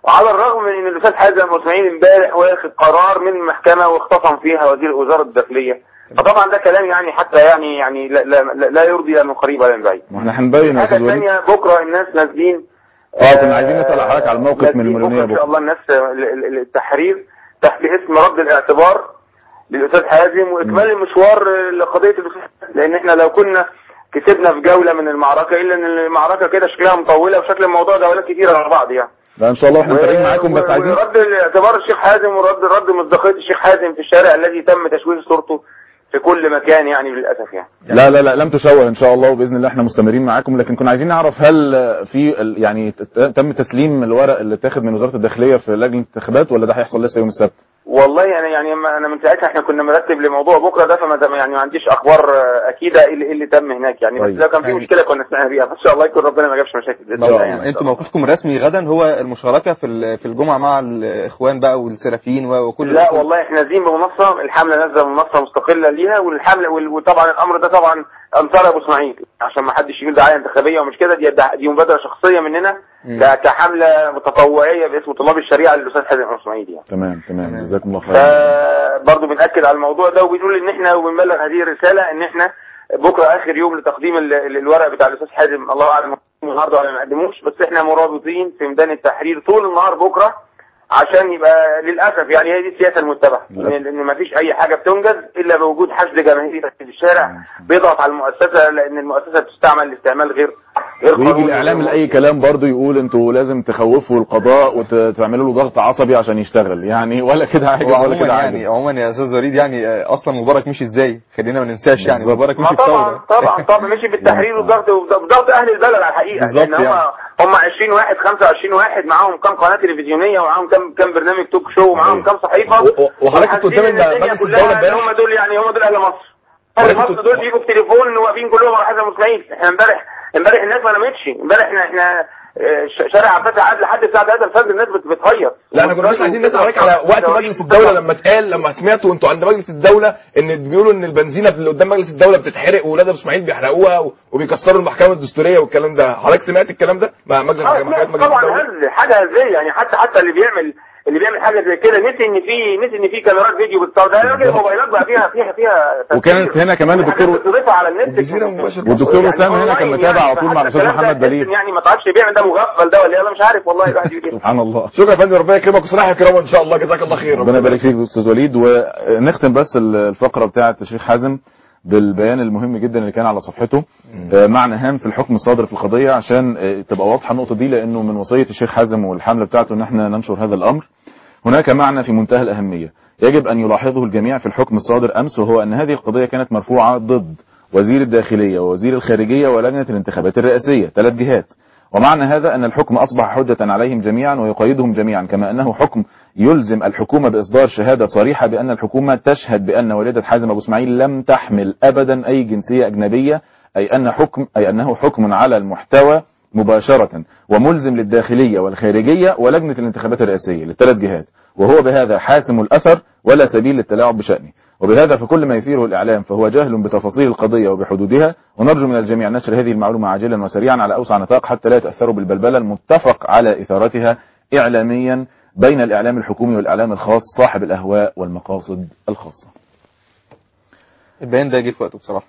Speaker 15: وعلى الرغم من ان الاستاذ حازم اسماعيل امبارح واخد قرار من المحكمه واختصم فيها وزير وزاره الداخليه فطبعا ده كلام يعني حتى يعني يعني لا, لا, لا- لا يرضي لا من قريب ولا من بعيد
Speaker 1: ما احنا هنبين يا
Speaker 15: الحاجه
Speaker 1: استاذ وليد
Speaker 15: الثانيه بكره الناس نازلين
Speaker 1: اه كنا عايزين نسال حضرتك على الموقف من
Speaker 15: نازلين
Speaker 1: المليونيه
Speaker 15: بكره ان شاء
Speaker 1: بكره
Speaker 15: الله الناس ال- ال- التحرير تحت اسم رد الاعتبار للاستاذ حازم واكمال المشوار لقضيه الاستاذ حازم. لان احنا لو كنا كسبنا في جوله من المعركه الا ان المعركه كده شكلها مطوله وشكل الموضوع جولات كتيره على بعض يعني
Speaker 1: لا ان شاء الله احنا متابعين معاكم بس عايزين
Speaker 15: رد اعتبار الشيخ حازم ورد رد مصداقيه الشيخ حازم في الشارع الذي تم تشويه صورته في كل مكان يعني للاسف يعني
Speaker 1: لا لا لا لم تشوه ان شاء الله وباذن الله احنا مستمرين معاكم لكن كنا عايزين نعرف هل في ال- يعني ت- تم تسليم الورق اللي اتاخد من وزاره الداخليه في لجنه الانتخابات ولا ده هيحصل لسه يوم السبت؟
Speaker 15: والله انا يعني ما- انا من ساعتها احنا كنا مرتب لموضوع بكره ده فما يعني ما عنديش اخبار آه، اكيده ايه اللي, إيه اللي تم هناك يعني بس
Speaker 2: طيب.
Speaker 15: لو كان في
Speaker 2: يعني-
Speaker 15: مشكله كنا سمعنا بيها فان شاء الله يكون ربنا ما جابش مشاكل بإذن الله يعني.
Speaker 2: انتوا موقفكم الرسمي غدا هو المشاركه في ال- في الجمعه مع الاخوان بقى والسلفيين و- وكل
Speaker 15: لا والله احنا نازلين بمنصه الحمله نازله بمنصه مستقله ليها والحمله وال- وطبعا الامر ده طبعا انصار ابو اسماعيل عشان ما حدش يقول دعايه انتخابيه ومش كده دي دي مبادره شخصيه مننا
Speaker 1: مم.
Speaker 15: ك- كحمله تطوعيه باسم طلاب الشريعه للاستاذ حازم ابو اسماعيل يعني
Speaker 1: تمام تمام جزاكم الله خير
Speaker 15: فبرضه بنأكد على الموضوع ده وبنقول ان احنا وبنبلغ هذه الرسالة ان احنا بكرة اخر يوم لتقديم ال- ال- الورق بتاع الاستاذ حازم الله اعلم النهارده ولا ما قدموش بس احنا مرابطين في ميدان التحرير طول النهار بكرة عشان يبقى للاسف يعني هي دي السياسه المتبعه ان إن ما فيش اي حاجه بتنجز الا بوجود حشد جماهيري في الشارع بيضغط على المؤسسه لان المؤسسه بتستعمل لاستعمال غير غير
Speaker 1: ويجي
Speaker 15: قانوني
Speaker 1: الاعلام لاي كلام برضه يقول انتوا لازم تخوفوا القضاء وتعملوا له ضغط عصبي عشان يشتغل يعني ولا كده عاجب ولا
Speaker 2: وعموما
Speaker 1: كده
Speaker 2: يعني
Speaker 1: عاجب
Speaker 2: عموما يا استاذ وليد يعني آه، اصلا مبارك مشي ازاي خلينا ما ننساش يعني
Speaker 1: بالظبط.
Speaker 2: مبارك
Speaker 15: ما
Speaker 2: مشي
Speaker 15: طبعا
Speaker 2: بثوره
Speaker 15: طبعا طبعا ماشي بالتحرير وضغط وضغط اهل البلد على الحقيقه
Speaker 2: بالظبط
Speaker 15: لان هم
Speaker 2: يعني.
Speaker 15: هم 20 واحد 25 واحد معاهم كام قناه تلفزيونيه ومعاهم كام كام برنامج توك شو ومعاهم كام صحيفه
Speaker 3: وحضرتك كنت قدام
Speaker 15: وحاسين إن الدنيا
Speaker 3: مجلس
Speaker 15: كلها
Speaker 3: الدولة امبارح؟
Speaker 15: هم دول يعني هم دول اهل مصر اهل مصر دول بيجوا في تليفون واقفين كلهم على حسب اسماعيل احنا امبارح امبارح الناس ما نامتش امبارح احنا احنا آه، ش- شارع عباس عاد لحد الساعه 3 الفجر الناس بت- بتهيص
Speaker 3: لا احنا كنا بس عايزين نسال حضرتك على وقت مجلس الدوله لما اتقال لما سمعتوا انتوا عند مجلس الدوله ان بيقولوا ان البنزينه اللي قدام مجلس الدوله بتتحرق واولاد ابو اسماعيل بيحرقوها و- وبيكسروا المحكمه الدستوريه والكلام ده حضرتك سمعت الكلام ده مع مجلس
Speaker 15: آه،
Speaker 3: مع حاجات مجلس
Speaker 15: طبعا
Speaker 3: الدوله
Speaker 15: هز حاجه هزيه يعني حتى حتى اللي بيعمل اللي بيعمل حاجه زي كده نسي ان في نسي ان في كاميرات فيديو بتصور ده راجل الموبايلات بقى فيها فيها فيها
Speaker 1: وكانت هنا كمان الدكتور
Speaker 15: بتضيفها على النت
Speaker 1: والدكتور وسام هنا كان متابع على طول مع الاستاذ محمد بليغ
Speaker 15: يعني ما تعرفش بيعمل ده مغفل ده ولا إيه، انا مش عارف والله الواحد يقول إيه.
Speaker 1: سبحان الله
Speaker 3: شكرا يا فندم ربنا يكرمك وصلاح يكرمك ان شاء الله جزاك الله خير
Speaker 1: ربنا يبارك فيك يا استاذ وليد ونختم بس الفقره بتاعه الشيخ حازم بالبيان المهم جدا اللي كان على صفحته آه، معنى هام في الحكم الصادر في القضيه عشان آه، تبقى واضحه النقطه دي لانه من وصيه الشيخ حازم والحمله بتاعته ان احنا ننشر هذا الامر هناك معنى في منتهى الأهمية يجب أن يلاحظه الجميع في الحكم الصادر أمس وهو أن هذه القضية كانت مرفوعة ضد وزير الداخلية ووزير الخارجية ولجنة الانتخابات الرئاسية ثلاث جهات ومعنى هذا أن الحكم أصبح حجة عليهم جميعا ويقيدهم جميعا كما أنه حكم يلزم الحكومة بإصدار شهادة صريحة بأن الحكومة تشهد بأن والدة حازم أبو إسماعيل لم تحمل أبدا أي جنسية أجنبية أي أن حكم أي أنه حكم على المحتوى مباشرة وملزم للداخلية والخارجية ولجنة الانتخابات الرئاسية للثلاث جهات وهو بهذا حاسم الأثر ولا سبيل للتلاعب بشأنه وبهذا فكل ما يثيره الإعلام فهو جهل بتفاصيل القضية وبحدودها ونرجو من الجميع نشر هذه المعلومة عاجلا وسريعا على أوسع نطاق حتى لا يتأثروا بالبلبلة المتفق على إثارتها إعلاميا بين الإعلام الحكومي والإعلام الخاص صاحب الأهواء والمقاصد الخاصة
Speaker 2: البيان ده جه في وقته بصراحه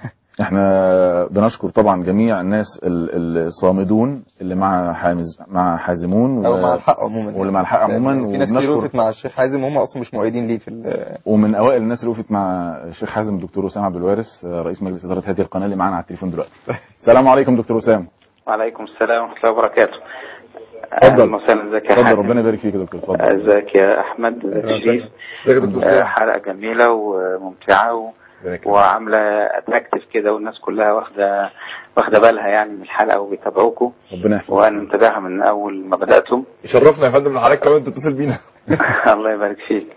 Speaker 1: احنا بنشكر طبعا جميع الناس ال- الصامدون اللي مع حامز مع حازمون
Speaker 2: او مع الحق عموما
Speaker 1: واللي مع الحق عموما
Speaker 2: في ناس كتير
Speaker 1: وبنشكر
Speaker 2: وقفت مع الشيخ حازم وهم اصلا مش مؤيدين ليه في ال-
Speaker 1: ومن اوائل الناس اللي وقفت مع الشيخ حازم الدكتور وسام عبد الوارث رئيس مجلس اداره هذه القناه اللي معانا على التليفون دلوقتي السلام عليكم دكتور وسام
Speaker 16: وعليكم السلام ورحمة الله وبركاته
Speaker 1: اتفضل.
Speaker 16: أهلا وسهلا ازيك يا
Speaker 1: اتفضل
Speaker 16: حاتم
Speaker 1: ربنا يبارك فيك يا دكتور اتفضل
Speaker 16: ازيك يا احمد ازيك يا شريف
Speaker 1: ازيك يا دكتور
Speaker 16: آه،
Speaker 1: وسام
Speaker 16: حلقة جميلة وممتعة و... وعاملة اتراكتيف كده والناس كلها واخدة واخدة بالها يعني من الحلقة وبيتابعوكم
Speaker 1: ربنا يحفظك
Speaker 16: وانا متابعها من اول ما بدأتم
Speaker 3: يشرفنا يا فندم ان حضرتك كمان تتصل بينا
Speaker 16: الله يبارك فيك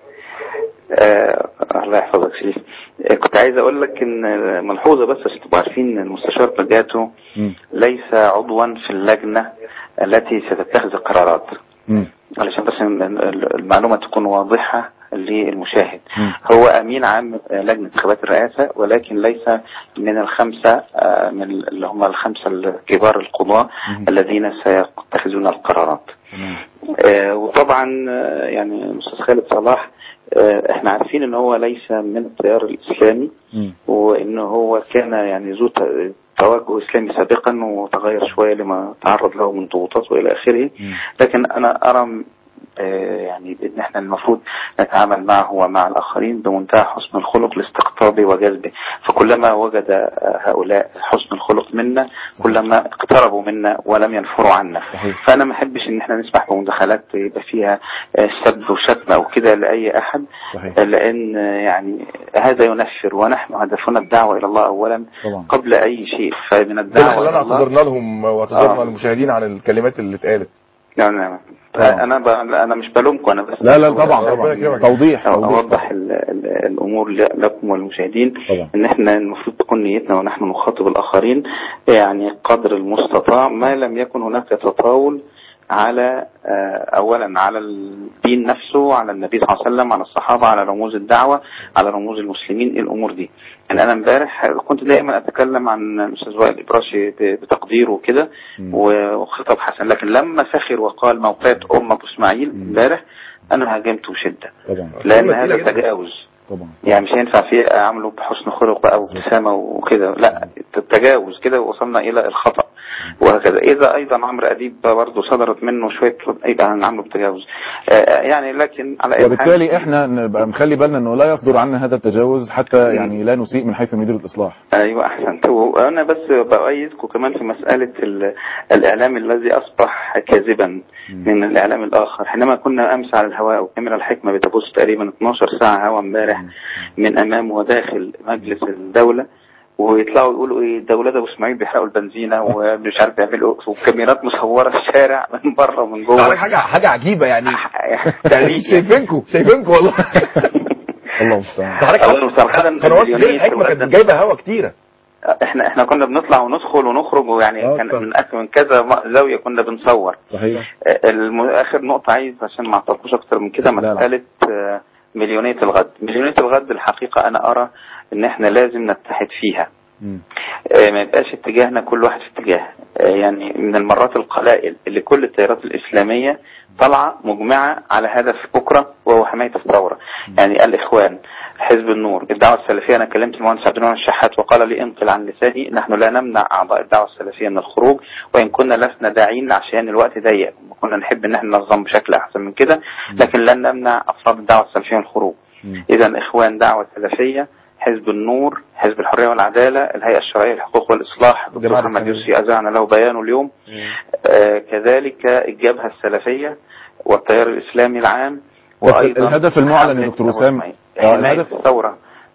Speaker 16: آه الله يحفظك شريف آه كنت عايز اقول لك ان ملحوظة بس عشان تبقوا عارفين ان المستشار بجاتو ليس عضوا في اللجنة التي ستتخذ القرارات علشان بس المعلومة تكون واضحة للمشاهد هو أمين عام لجنة انتخابات الرئاسة ولكن ليس من الخمسة آه، من اللي هم الخمسة الكبار القضاة الذين سيتخذون القرارات آه، وطبعا آه، يعني الاستاذ خالد صلاح آه، احنا عارفين ان هو ليس من التيار الاسلامي وان هو كان يعني ذو ت- توجه اسلامي سابقا وتغير شويه لما تعرض له من ضغوطات والى اخره لكن انا ارى آه، يعني ان احنا المفروض نتعامل معه ومع الاخرين بمنتهى حسن الخلق لاستقطابه وجذبه فكلما وجد آه، هؤلاء حسن الخلق منا كلما اقتربوا منا ولم ينفروا عنا فانا ما احبش ان احنا نسمح بمداخلات يبقى فيها آه، سب وشتم او كده لاي احد
Speaker 1: صحيح.
Speaker 16: لان آه، يعني هذا ينفر ونحن هدفنا الدعوه الى الله اولا
Speaker 1: طبعا.
Speaker 16: قبل اي شيء فمن
Speaker 3: ده اللي
Speaker 16: الدعوه
Speaker 3: خلانا
Speaker 16: الى الله
Speaker 3: اعتذرنا لهم واعتذرنا
Speaker 16: آه.
Speaker 3: للمشاهدين عن الكلمات اللي اتقالت
Speaker 16: نعم نعم انا ب... انا مش بلومكم انا بس
Speaker 1: لا لا طبعا
Speaker 3: ربنا
Speaker 1: طبعا
Speaker 3: يكرمك.
Speaker 1: توضيح توضيح
Speaker 16: اوضح ال... ال... الامور ل- لكم والمشاهدين
Speaker 1: طبعا.
Speaker 16: ان احنا المفروض تكون نيتنا ونحن نخاطب الاخرين يعني قدر المستطاع ما لم يكن هناك تطاول على آه، اولا على الدين نفسه على النبي صلى الله عليه وسلم على الصحابه على رموز الدعوه على رموز المسلمين إيه الامور دي يعني انا امبارح كنت دائما اتكلم عن الاستاذ وائل الابراشي ب- بتقديره وكده وخطاب حسن لكن لما سخر وقال موقعة ام ابو اسماعيل امبارح انا هاجمته بشده
Speaker 1: طبعا
Speaker 16: لان هذا تجاوز
Speaker 1: طبعا
Speaker 16: يعني مش هينفع فيه اعمله بحسن خلق بقى وابتسامه وكده لا التجاوز كده وصلنا الى الخطا وهكذا اذا ايضا عمرو اديب برضه صدرت منه شويه يبقى هنعمله بتجاوز آه، يعني لكن على اي حال
Speaker 1: وبالتالي احنا نبقى مخلي بالنا انه لا يصدر عنا هذا التجاوز حتى يعني لا نسيء من حيث نريد الاصلاح
Speaker 16: ايوه احسنت وانا بس بايدكم كمان في مساله ال- الاعلام الذي اصبح كاذبا من الاعلام الاخر حينما كنا امس على الهواء وكاميرا الحكمه بتبث تقريبا 12 ساعه هوا امبارح من امام وداخل مجلس الدوله ويطلعوا يقولوا ايه ده ولاد ابو اسماعيل بيحرقوا البنزينه ومش عارف يعملوا وكاميرات مصوره الشارع من بره ومن جوه
Speaker 3: حاجه حاجه عجيبه يعني
Speaker 16: تاريخ
Speaker 3: شايفينكم شايفينكم والله
Speaker 1: الله المستعان
Speaker 16: الله المستعان
Speaker 3: قنوات غير الحكمه كانت جايبه هوا كتيره
Speaker 16: احنا احنا كنا بنطلع وندخل ونخرج ويعني كان من أك- من كذا م- زاويه كنا بنصور
Speaker 1: صحيح
Speaker 16: الم... اخر نقطه عايز عشان ما اعطلكوش اكتر من كده مساله آه، مليونيه الغد مليونيه الغد الحقيقه انا ارى ان احنا لازم نتحد فيها آه، ما يبقاش اتجاهنا كل واحد في اتجاه آه، يعني من المرات القلائل اللي كل التيارات الإسلامية طالعة مجمعة على هدف بكرة وهو حماية الثورة يعني الإخوان حزب النور الدعوة السلفية أنا كلمت المهندس عبد المنعم الشحات وقال لي انقل عن لساني نحن لا نمنع أعضاء الدعوة السلفية من الخروج وإن كنا لسنا داعين عشان الوقت ضيق كنا نحب إن احنا ننظم بشكل أحسن من كده لكن لن نمنع أفراد الدعوة السلفية من الخروج إذا إخوان دعوة سلفية حزب النور حزب الحرية والعدالة الهيئة الشرعية للحقوق والإصلاح دكتور
Speaker 3: جماعة
Speaker 16: محمد
Speaker 3: الإسلامية.
Speaker 16: يوسفي أذعن له بيانه اليوم آه كذلك الجبهة السلفية والتيار الإسلامي العام وأيضا
Speaker 1: الهدف المعلن
Speaker 16: حملة
Speaker 1: يا دكتور
Speaker 16: أبو
Speaker 1: وسام
Speaker 16: إسماعيل.
Speaker 1: آه،
Speaker 16: حماية
Speaker 1: الهدف
Speaker 16: الثورة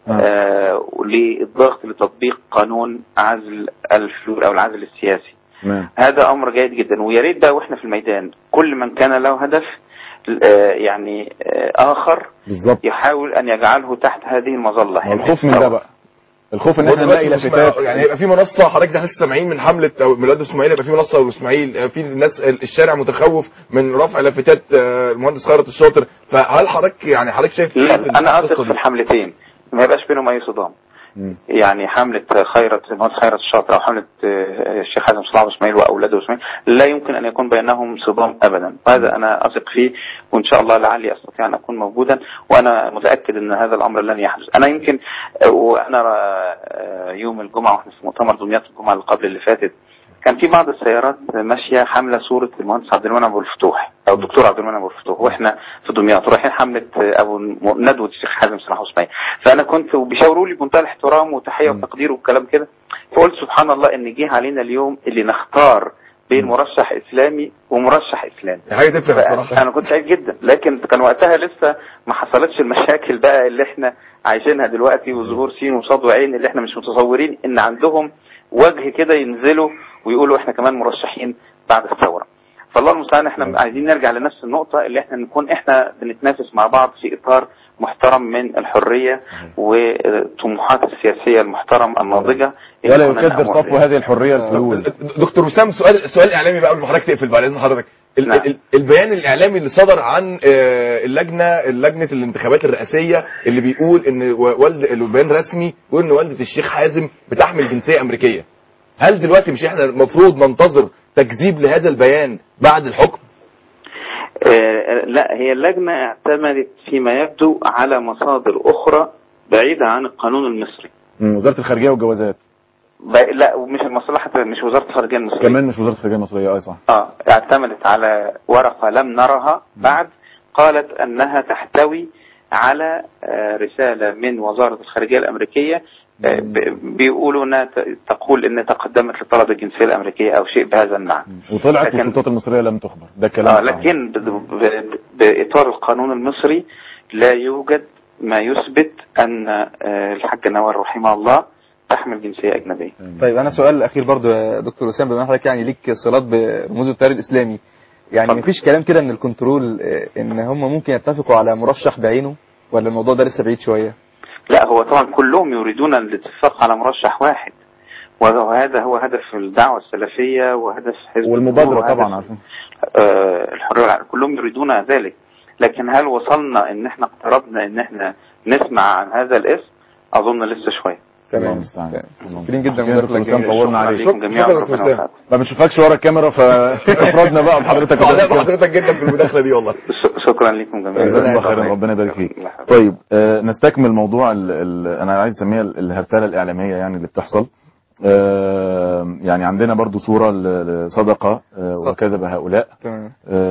Speaker 16: آه للضغط لتطبيق قانون عزل الفلول أو العزل السياسي
Speaker 1: تمام
Speaker 16: هذا امر جيد جدا ويا ريت بقى واحنا في الميدان كل من كان له هدف آه، يعني آه، اخر
Speaker 1: بالظبط
Speaker 16: يحاول ان يجعله تحت هذه المظله
Speaker 1: ما الخوف من ده بقى الخوف ان احنا
Speaker 3: دلوقتي
Speaker 1: نلاقي
Speaker 3: مش
Speaker 1: لافتات
Speaker 3: ما- يعني هيبقى في منصه حضرتك ده لسه سامعين من حمله أو ميلاد اسماعيل هيبقى في منصه واسماعيل في ناس الشارع متخوف من رفع لافتات آه، المهندس خيرت الشاطر فهل حضرتك يعني حضرتك شايف
Speaker 16: لا
Speaker 3: إيه
Speaker 16: انا
Speaker 3: القصة
Speaker 16: اثق
Speaker 3: دي؟
Speaker 16: في الحملتين ما يبقاش بينهم اي صدام يعني حملة خيرت المهندس خيرت الشاطر أو حملة آه، الشيخ حسن صلاح أبو إسماعيل وأولاده إسماعيل لا يمكن أن يكون بينهم صدام أبدا وهذا أنا أثق فيه وإن شاء الله لعلي أستطيع أن أكون موجودا وأنا متأكد أن هذا الأمر لن يحدث أنا يمكن آه، وأنا آه، يوم الجمعة وإحنا في مؤتمر دمياط الجمعة اللي قبل اللي فاتت كان في بعض السيارات ماشيه حامله صوره المهندس عبد المنعم ابو الفتوح او الدكتور عبد المنعم ابو الفتوح واحنا في دمياط رايحين حمله ابو ندوه الشيخ حازم صلاح اسماعيل فانا كنت وبيشاوروا لي بمنتهى الاحترام وتحيه وتقدير والكلام كده فقلت سبحان الله ان جه علينا اليوم اللي نختار بين مرشح اسلامي ومرشح اسلامي
Speaker 3: حاجه تفرق بصراحه
Speaker 16: انا كنت سعيد جدا لكن كان وقتها لسه ما حصلتش المشاكل بقى اللي احنا عايشينها دلوقتي وظهور سين وصاد وعين اللي احنا مش متصورين ان عندهم وجه كده ينزلوا ويقولوا احنا كمان مرشحين بعد الثوره فالله المستعان احنا عايزين نرجع لنفس النقطه اللي احنا نكون احنا بنتنافس مع بعض في اطار محترم من الحريه والطموحات السياسيه المحترمه الناضجه اللي
Speaker 1: ولا
Speaker 16: كنا
Speaker 1: يكدر
Speaker 16: نأمل
Speaker 1: صفو
Speaker 16: بها.
Speaker 1: هذه الحريه الفلول
Speaker 3: دكتور وسام سؤال سؤال اعلامي بقى قبل ما حضرتك تقفل بعد اذن حضرتك ال-
Speaker 16: نعم.
Speaker 3: ال- البيان الاعلامي اللي صدر عن آه، اللجنه لجنه الانتخابات الرئاسيه اللي بيقول ان و- والد البيان رسمي بيقول ان والده الشيخ حازم بتحمل جنسيه امريكيه هل دلوقتي مش احنا المفروض ننتظر تكذيب لهذا البيان بعد الحكم
Speaker 16: آه، لا هي اللجنة اعتمدت فيما يبدو على مصادر أخرى بعيدة عن القانون المصري
Speaker 1: مم، وزاره الخارجيه والجوازات
Speaker 16: ب- لا ومش المصلحة مش وزارة الخارجية المصرية
Speaker 1: كمان مش وزاره الخارجيه المصريه اه صح
Speaker 16: اه اعتمدت على ورقة لم نرها بعد قالت أنها تحتوي على آه، رسالة من وزارة الخارجية الأمريكية آه، ب- بيقولوا انها ت- تقول ان تقدمت لطلب الجنسيه الامريكيه او شيء بهذا المعنى
Speaker 1: وطلعت
Speaker 16: لكن-
Speaker 1: والسلطات المصريه لم تخبر ده الكلام
Speaker 16: آه
Speaker 1: الصحيح.
Speaker 16: لكن ب- ب- باطار القانون المصري لا يوجد ما يثبت ان آه، الحاج نوال رحمه الله تحمل جنسيه اجنبيه
Speaker 2: طيب انا سؤال اخير برضو يا دكتور وسام بما إن حضرتك يعني ليك صلات برموز التيار الاسلامي يعني مفيش كلام كده من الكنترول آه، ان هم ممكن يتفقوا على مرشح بعينه ولا الموضوع ده لسه بعيد شويه
Speaker 16: لا هو طبعا كلهم يريدون الاتفاق على مرشح واحد وهذا هو هدف الدعوة السلفية وهدف حزب
Speaker 1: والمبادره
Speaker 16: النور وهدف
Speaker 1: طبعا عارفين
Speaker 16: آه، الحرية والعدالة. كلهم يريدون ذلك لكن هل وصلنا ان احنا اقتربنا ان احنا نسمع عن هذا الاسم اظن لسه شويه
Speaker 1: الله المستعان
Speaker 2: شاكرين جدا
Speaker 1: كده دكتور وسام طولنا عليك
Speaker 16: عليكم جميعا
Speaker 3: شكرا
Speaker 16: ربنا
Speaker 3: دكتور وسام.
Speaker 16: يوفقكم.
Speaker 1: ما بنشوفكش ورا الكاميرا فافرادنا بقى بحضرتك
Speaker 3: سعداء بحضرتك جدا في المداخله دي والله
Speaker 16: ش- شكرا لكم جميعا
Speaker 1: جزاك الله خيرا ربنا يبارك فيك طيب آه نستكمل موضوع ال ال انا عايز اسميها ال- الهرتله الاعلاميه يعني اللي بتحصل آه يعني عندنا برضو صوره ل- لصدقه آه وكذب هؤلاء
Speaker 2: تمام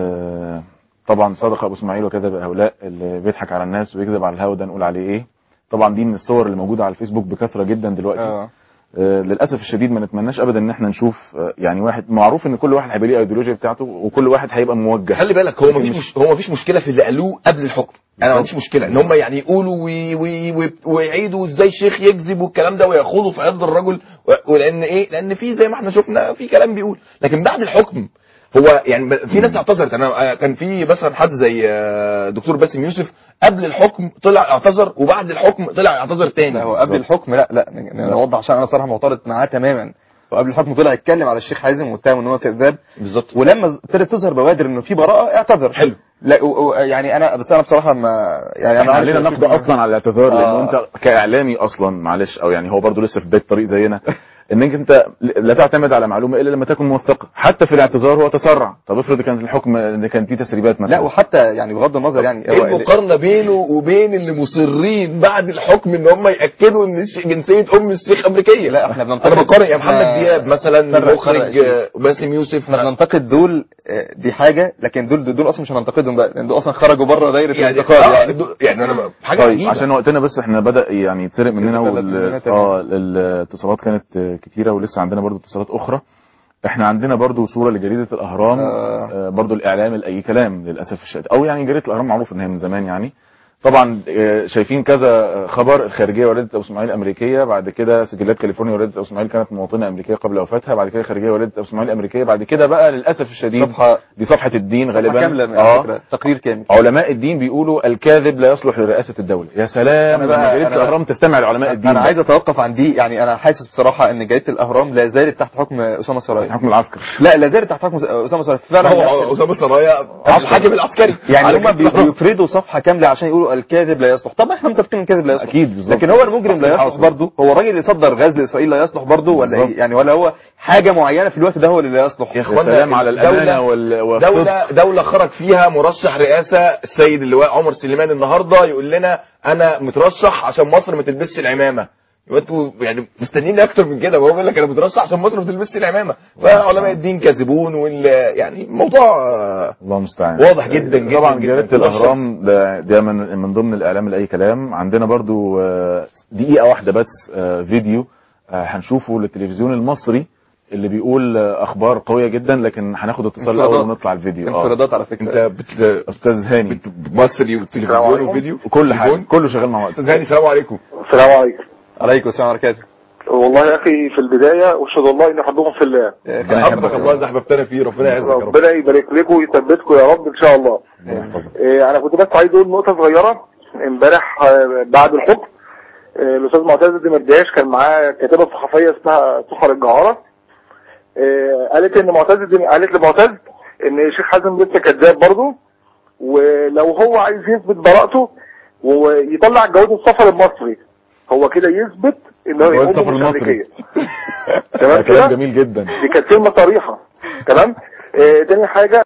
Speaker 1: آه طبعا صدقه ابو اسماعيل وكذب هؤلاء اللي بيضحك على الناس ويكذب على الهوا ده نقول عليه ايه طبعا دي من الصور اللي موجوده على الفيسبوك بكثره جدا دلوقتي
Speaker 2: اه
Speaker 1: آه، للاسف الشديد ما نتمناش ابدا ان احنا نشوف آه، يعني واحد معروف ان كل واحد هيبقى ليه ايديولوجيا بتاعته وكل واحد هيبقى موجه
Speaker 3: خلي بالك هو ما فيش مش... هو ما فيش مشكله في اللي قالوه قبل الحكم انا ما عنديش مشكله ان هم يعني يقولوا وي... وي... وي... ويعيدوا ازاي الشيخ يكذب والكلام ده ويخوضوا في عرض الرجل و... ولان ايه لان في زي ما احنا شفنا في كلام بيقول لكن بعد الحكم هو يعني في ناس اعتذرت انا آه، كان في مثلا حد زي آه، دكتور باسم يوسف قبل الحكم طلع اعتذر وبعد الحكم طلع اعتذر تاني
Speaker 2: لا هو قبل الحكم لا لا ن- نوضح عشان انا صراحه معترض معاه تماما وقبل الحكم طلع يتكلم على الشيخ حازم واتهم ان هو كذاب
Speaker 3: بالظبط
Speaker 2: ولما ابتدت تظهر بوادر انه في براءه اعتذر
Speaker 3: حلو
Speaker 2: لا و- و- يعني انا بس انا بصراحه ما يعني
Speaker 1: احنا
Speaker 2: انا
Speaker 1: علينا
Speaker 2: عارف
Speaker 1: نقد اصلا على الاعتذار لانه
Speaker 2: آه.
Speaker 1: انت كاعلامي اصلا معلش او يعني هو برضه لسه في بدايه الطريق زينا انك انت لا تعتمد على معلومه الا لما تكن موثقه حتى في الاعتذار هو تسرع طب افرض كان الحكم ان كان في تسريبات مثلا
Speaker 2: لا وحتى يعني بغض النظر يعني
Speaker 3: ايه
Speaker 2: هو
Speaker 3: المقارنه بينه وبين اللي مصرين بعد الحكم ان هم ياكدوا ان الش- جنسيه ام الشيخ امريكيه
Speaker 2: لا احنا بننتقد
Speaker 3: انا بقارن يا محمد
Speaker 2: احنا-
Speaker 3: دياب مثلا
Speaker 2: فرق-
Speaker 3: مخرج
Speaker 2: فرق
Speaker 3: آه، باسم يوسف
Speaker 2: احنا بننتقد دول آه، دي حاجه لكن دول دول اصلا مش هننتقدهم بقى لان دول اصلا خرجوا بره دايره
Speaker 3: يعني
Speaker 2: الانتقاد
Speaker 3: آه،
Speaker 2: يعني
Speaker 3: دو- يعني انا حاجه
Speaker 1: طيب
Speaker 3: عجيبه
Speaker 1: عشان وقتنا بس احنا بدا يعني يتسرق مننا
Speaker 2: يتسرق
Speaker 1: وال...
Speaker 2: مننا تمام.
Speaker 1: اه الاتصالات كانت آه، كتيره ولسه عندنا برضو اتصالات اخرى احنا عندنا برضو صوره لجريده الاهرام
Speaker 2: آه.
Speaker 1: آه. برضو الاعلام الاي كلام للاسف الشديد او يعني جريده الاهرام معروف ان هي من زمان يعني طبعا آه، شايفين كذا خبر الخارجيه ولدت ابو اسماعيل امريكيه بعد كده سجلات كاليفورنيا ولدت ابو اسماعيل كانت مواطنه امريكيه قبل وفاتها بعد كده الخارجيه ولدت ابو اسماعيل امريكيه بعد كده بقى للاسف الشديد
Speaker 2: صفحه
Speaker 1: دي صفحه الدين
Speaker 2: صفحة
Speaker 1: غالبا
Speaker 2: كامله على فكره تقرير كامل
Speaker 1: علماء الدين بيقولوا الكاذب لا يصلح لرئاسه الدوله يا سلام
Speaker 2: أنا بقى-
Speaker 1: لما جريده
Speaker 2: أنا-
Speaker 1: الاهرام تستمع لعلماء الدين
Speaker 2: انا
Speaker 1: بقى.
Speaker 2: عايز اتوقف عن دي يعني انا حاسس بصراحه ان جريده الاهرام لا زالت تحت حكم اسامه سرايا
Speaker 1: حكم العسكر
Speaker 2: لا لا زالت تحت حكم اسامه سرايا فعلا
Speaker 3: هو اسامه سرايا الحاكم العسكري
Speaker 2: يعني
Speaker 3: على
Speaker 2: هم
Speaker 3: كده.
Speaker 2: بيفردوا صفحه كامله عشان يقولوا الكاذب لا يصلح طب احنا متفقين ان الكاذب لا يصلح
Speaker 1: اكيد بالظبط
Speaker 2: لكن هو المجرم لا يصلح برضه هو الراجل اللي صدر غاز لاسرائيل لا يصلح برضه ولا
Speaker 1: بالظبط.
Speaker 2: ايه يعني ولا هو حاجه معينه في الوقت ده هو اللي لا يصلح
Speaker 3: يا
Speaker 1: يا
Speaker 3: اخوانا
Speaker 1: سلام على الامانه
Speaker 3: دولة-
Speaker 1: وال- والصدق
Speaker 3: دولة دولة خرج فيها مرشح رئاسة السيد اللواء عمر سليمان النهاردة يقول لنا أنا مترشح عشان مصر ما تلبسش العمامة يبقى انتوا يعني مستنيين اكتر من كده وهو بيقول لك انا مترشح عشان مصر ما تلبسش العمامه فعلماء الدين كاذبون وال يعني الموضوع آه،
Speaker 1: الله المستعان
Speaker 3: واضح جدا جدا
Speaker 1: طبعا
Speaker 3: جدا.
Speaker 1: جريده الاهرام ده, ده من, من ضمن الاعلام لاي كلام عندنا برضو آه، دقيقه واحده بس آه، فيديو آه، هنشوفه للتلفزيون المصري اللي بيقول آه، اخبار قويه جدا لكن هناخد اتصال الاول
Speaker 2: انفرادات.
Speaker 1: ونطلع الفيديو اه
Speaker 2: انفرادات على فكره
Speaker 3: انت بت...
Speaker 1: استاذ هاني
Speaker 3: مصري وتلفزيون وفيديو
Speaker 1: كل حاجه
Speaker 3: تليفون؟
Speaker 1: كله شغال مع بعض
Speaker 3: استاذ هاني السلام عليكم
Speaker 7: السلام عليكم
Speaker 2: عليكم السلام ورحمه الله
Speaker 7: والله يا اخي في البدايه اشهد الله اني احبكم في الله
Speaker 1: ربنا
Speaker 3: حفظك
Speaker 1: يحفظك.
Speaker 3: الله اذا احببتنا فيه ربنا يعزك يا رب
Speaker 7: ربنا يبارك لكم ويثبتكم يا رب ان شاء الله
Speaker 1: الله يحفظك.
Speaker 7: إيه، انا كنت بس عايز اقول نقطه صغيره امبارح آه، بعد الحكم آه، الاستاذ معتز الدمرداش كان معاه كاتبه صحفيه اسمها سحر الجعاره آه، قالت ان معتز الدم- قالت لمعتز ان الشيخ حازم لسه كذاب برضه ولو هو عايز يثبت براءته ويطلع جواز السفر المصري هو كده يثبت ان هو
Speaker 1: جواز
Speaker 7: أمه
Speaker 1: السفر
Speaker 7: مش
Speaker 1: المصري.
Speaker 7: أمريكية.
Speaker 1: ده
Speaker 7: تمام
Speaker 1: كلام
Speaker 7: كده
Speaker 1: جميل جدا
Speaker 7: دي كانت كلمه صريحه تمام آه، تاني حاجه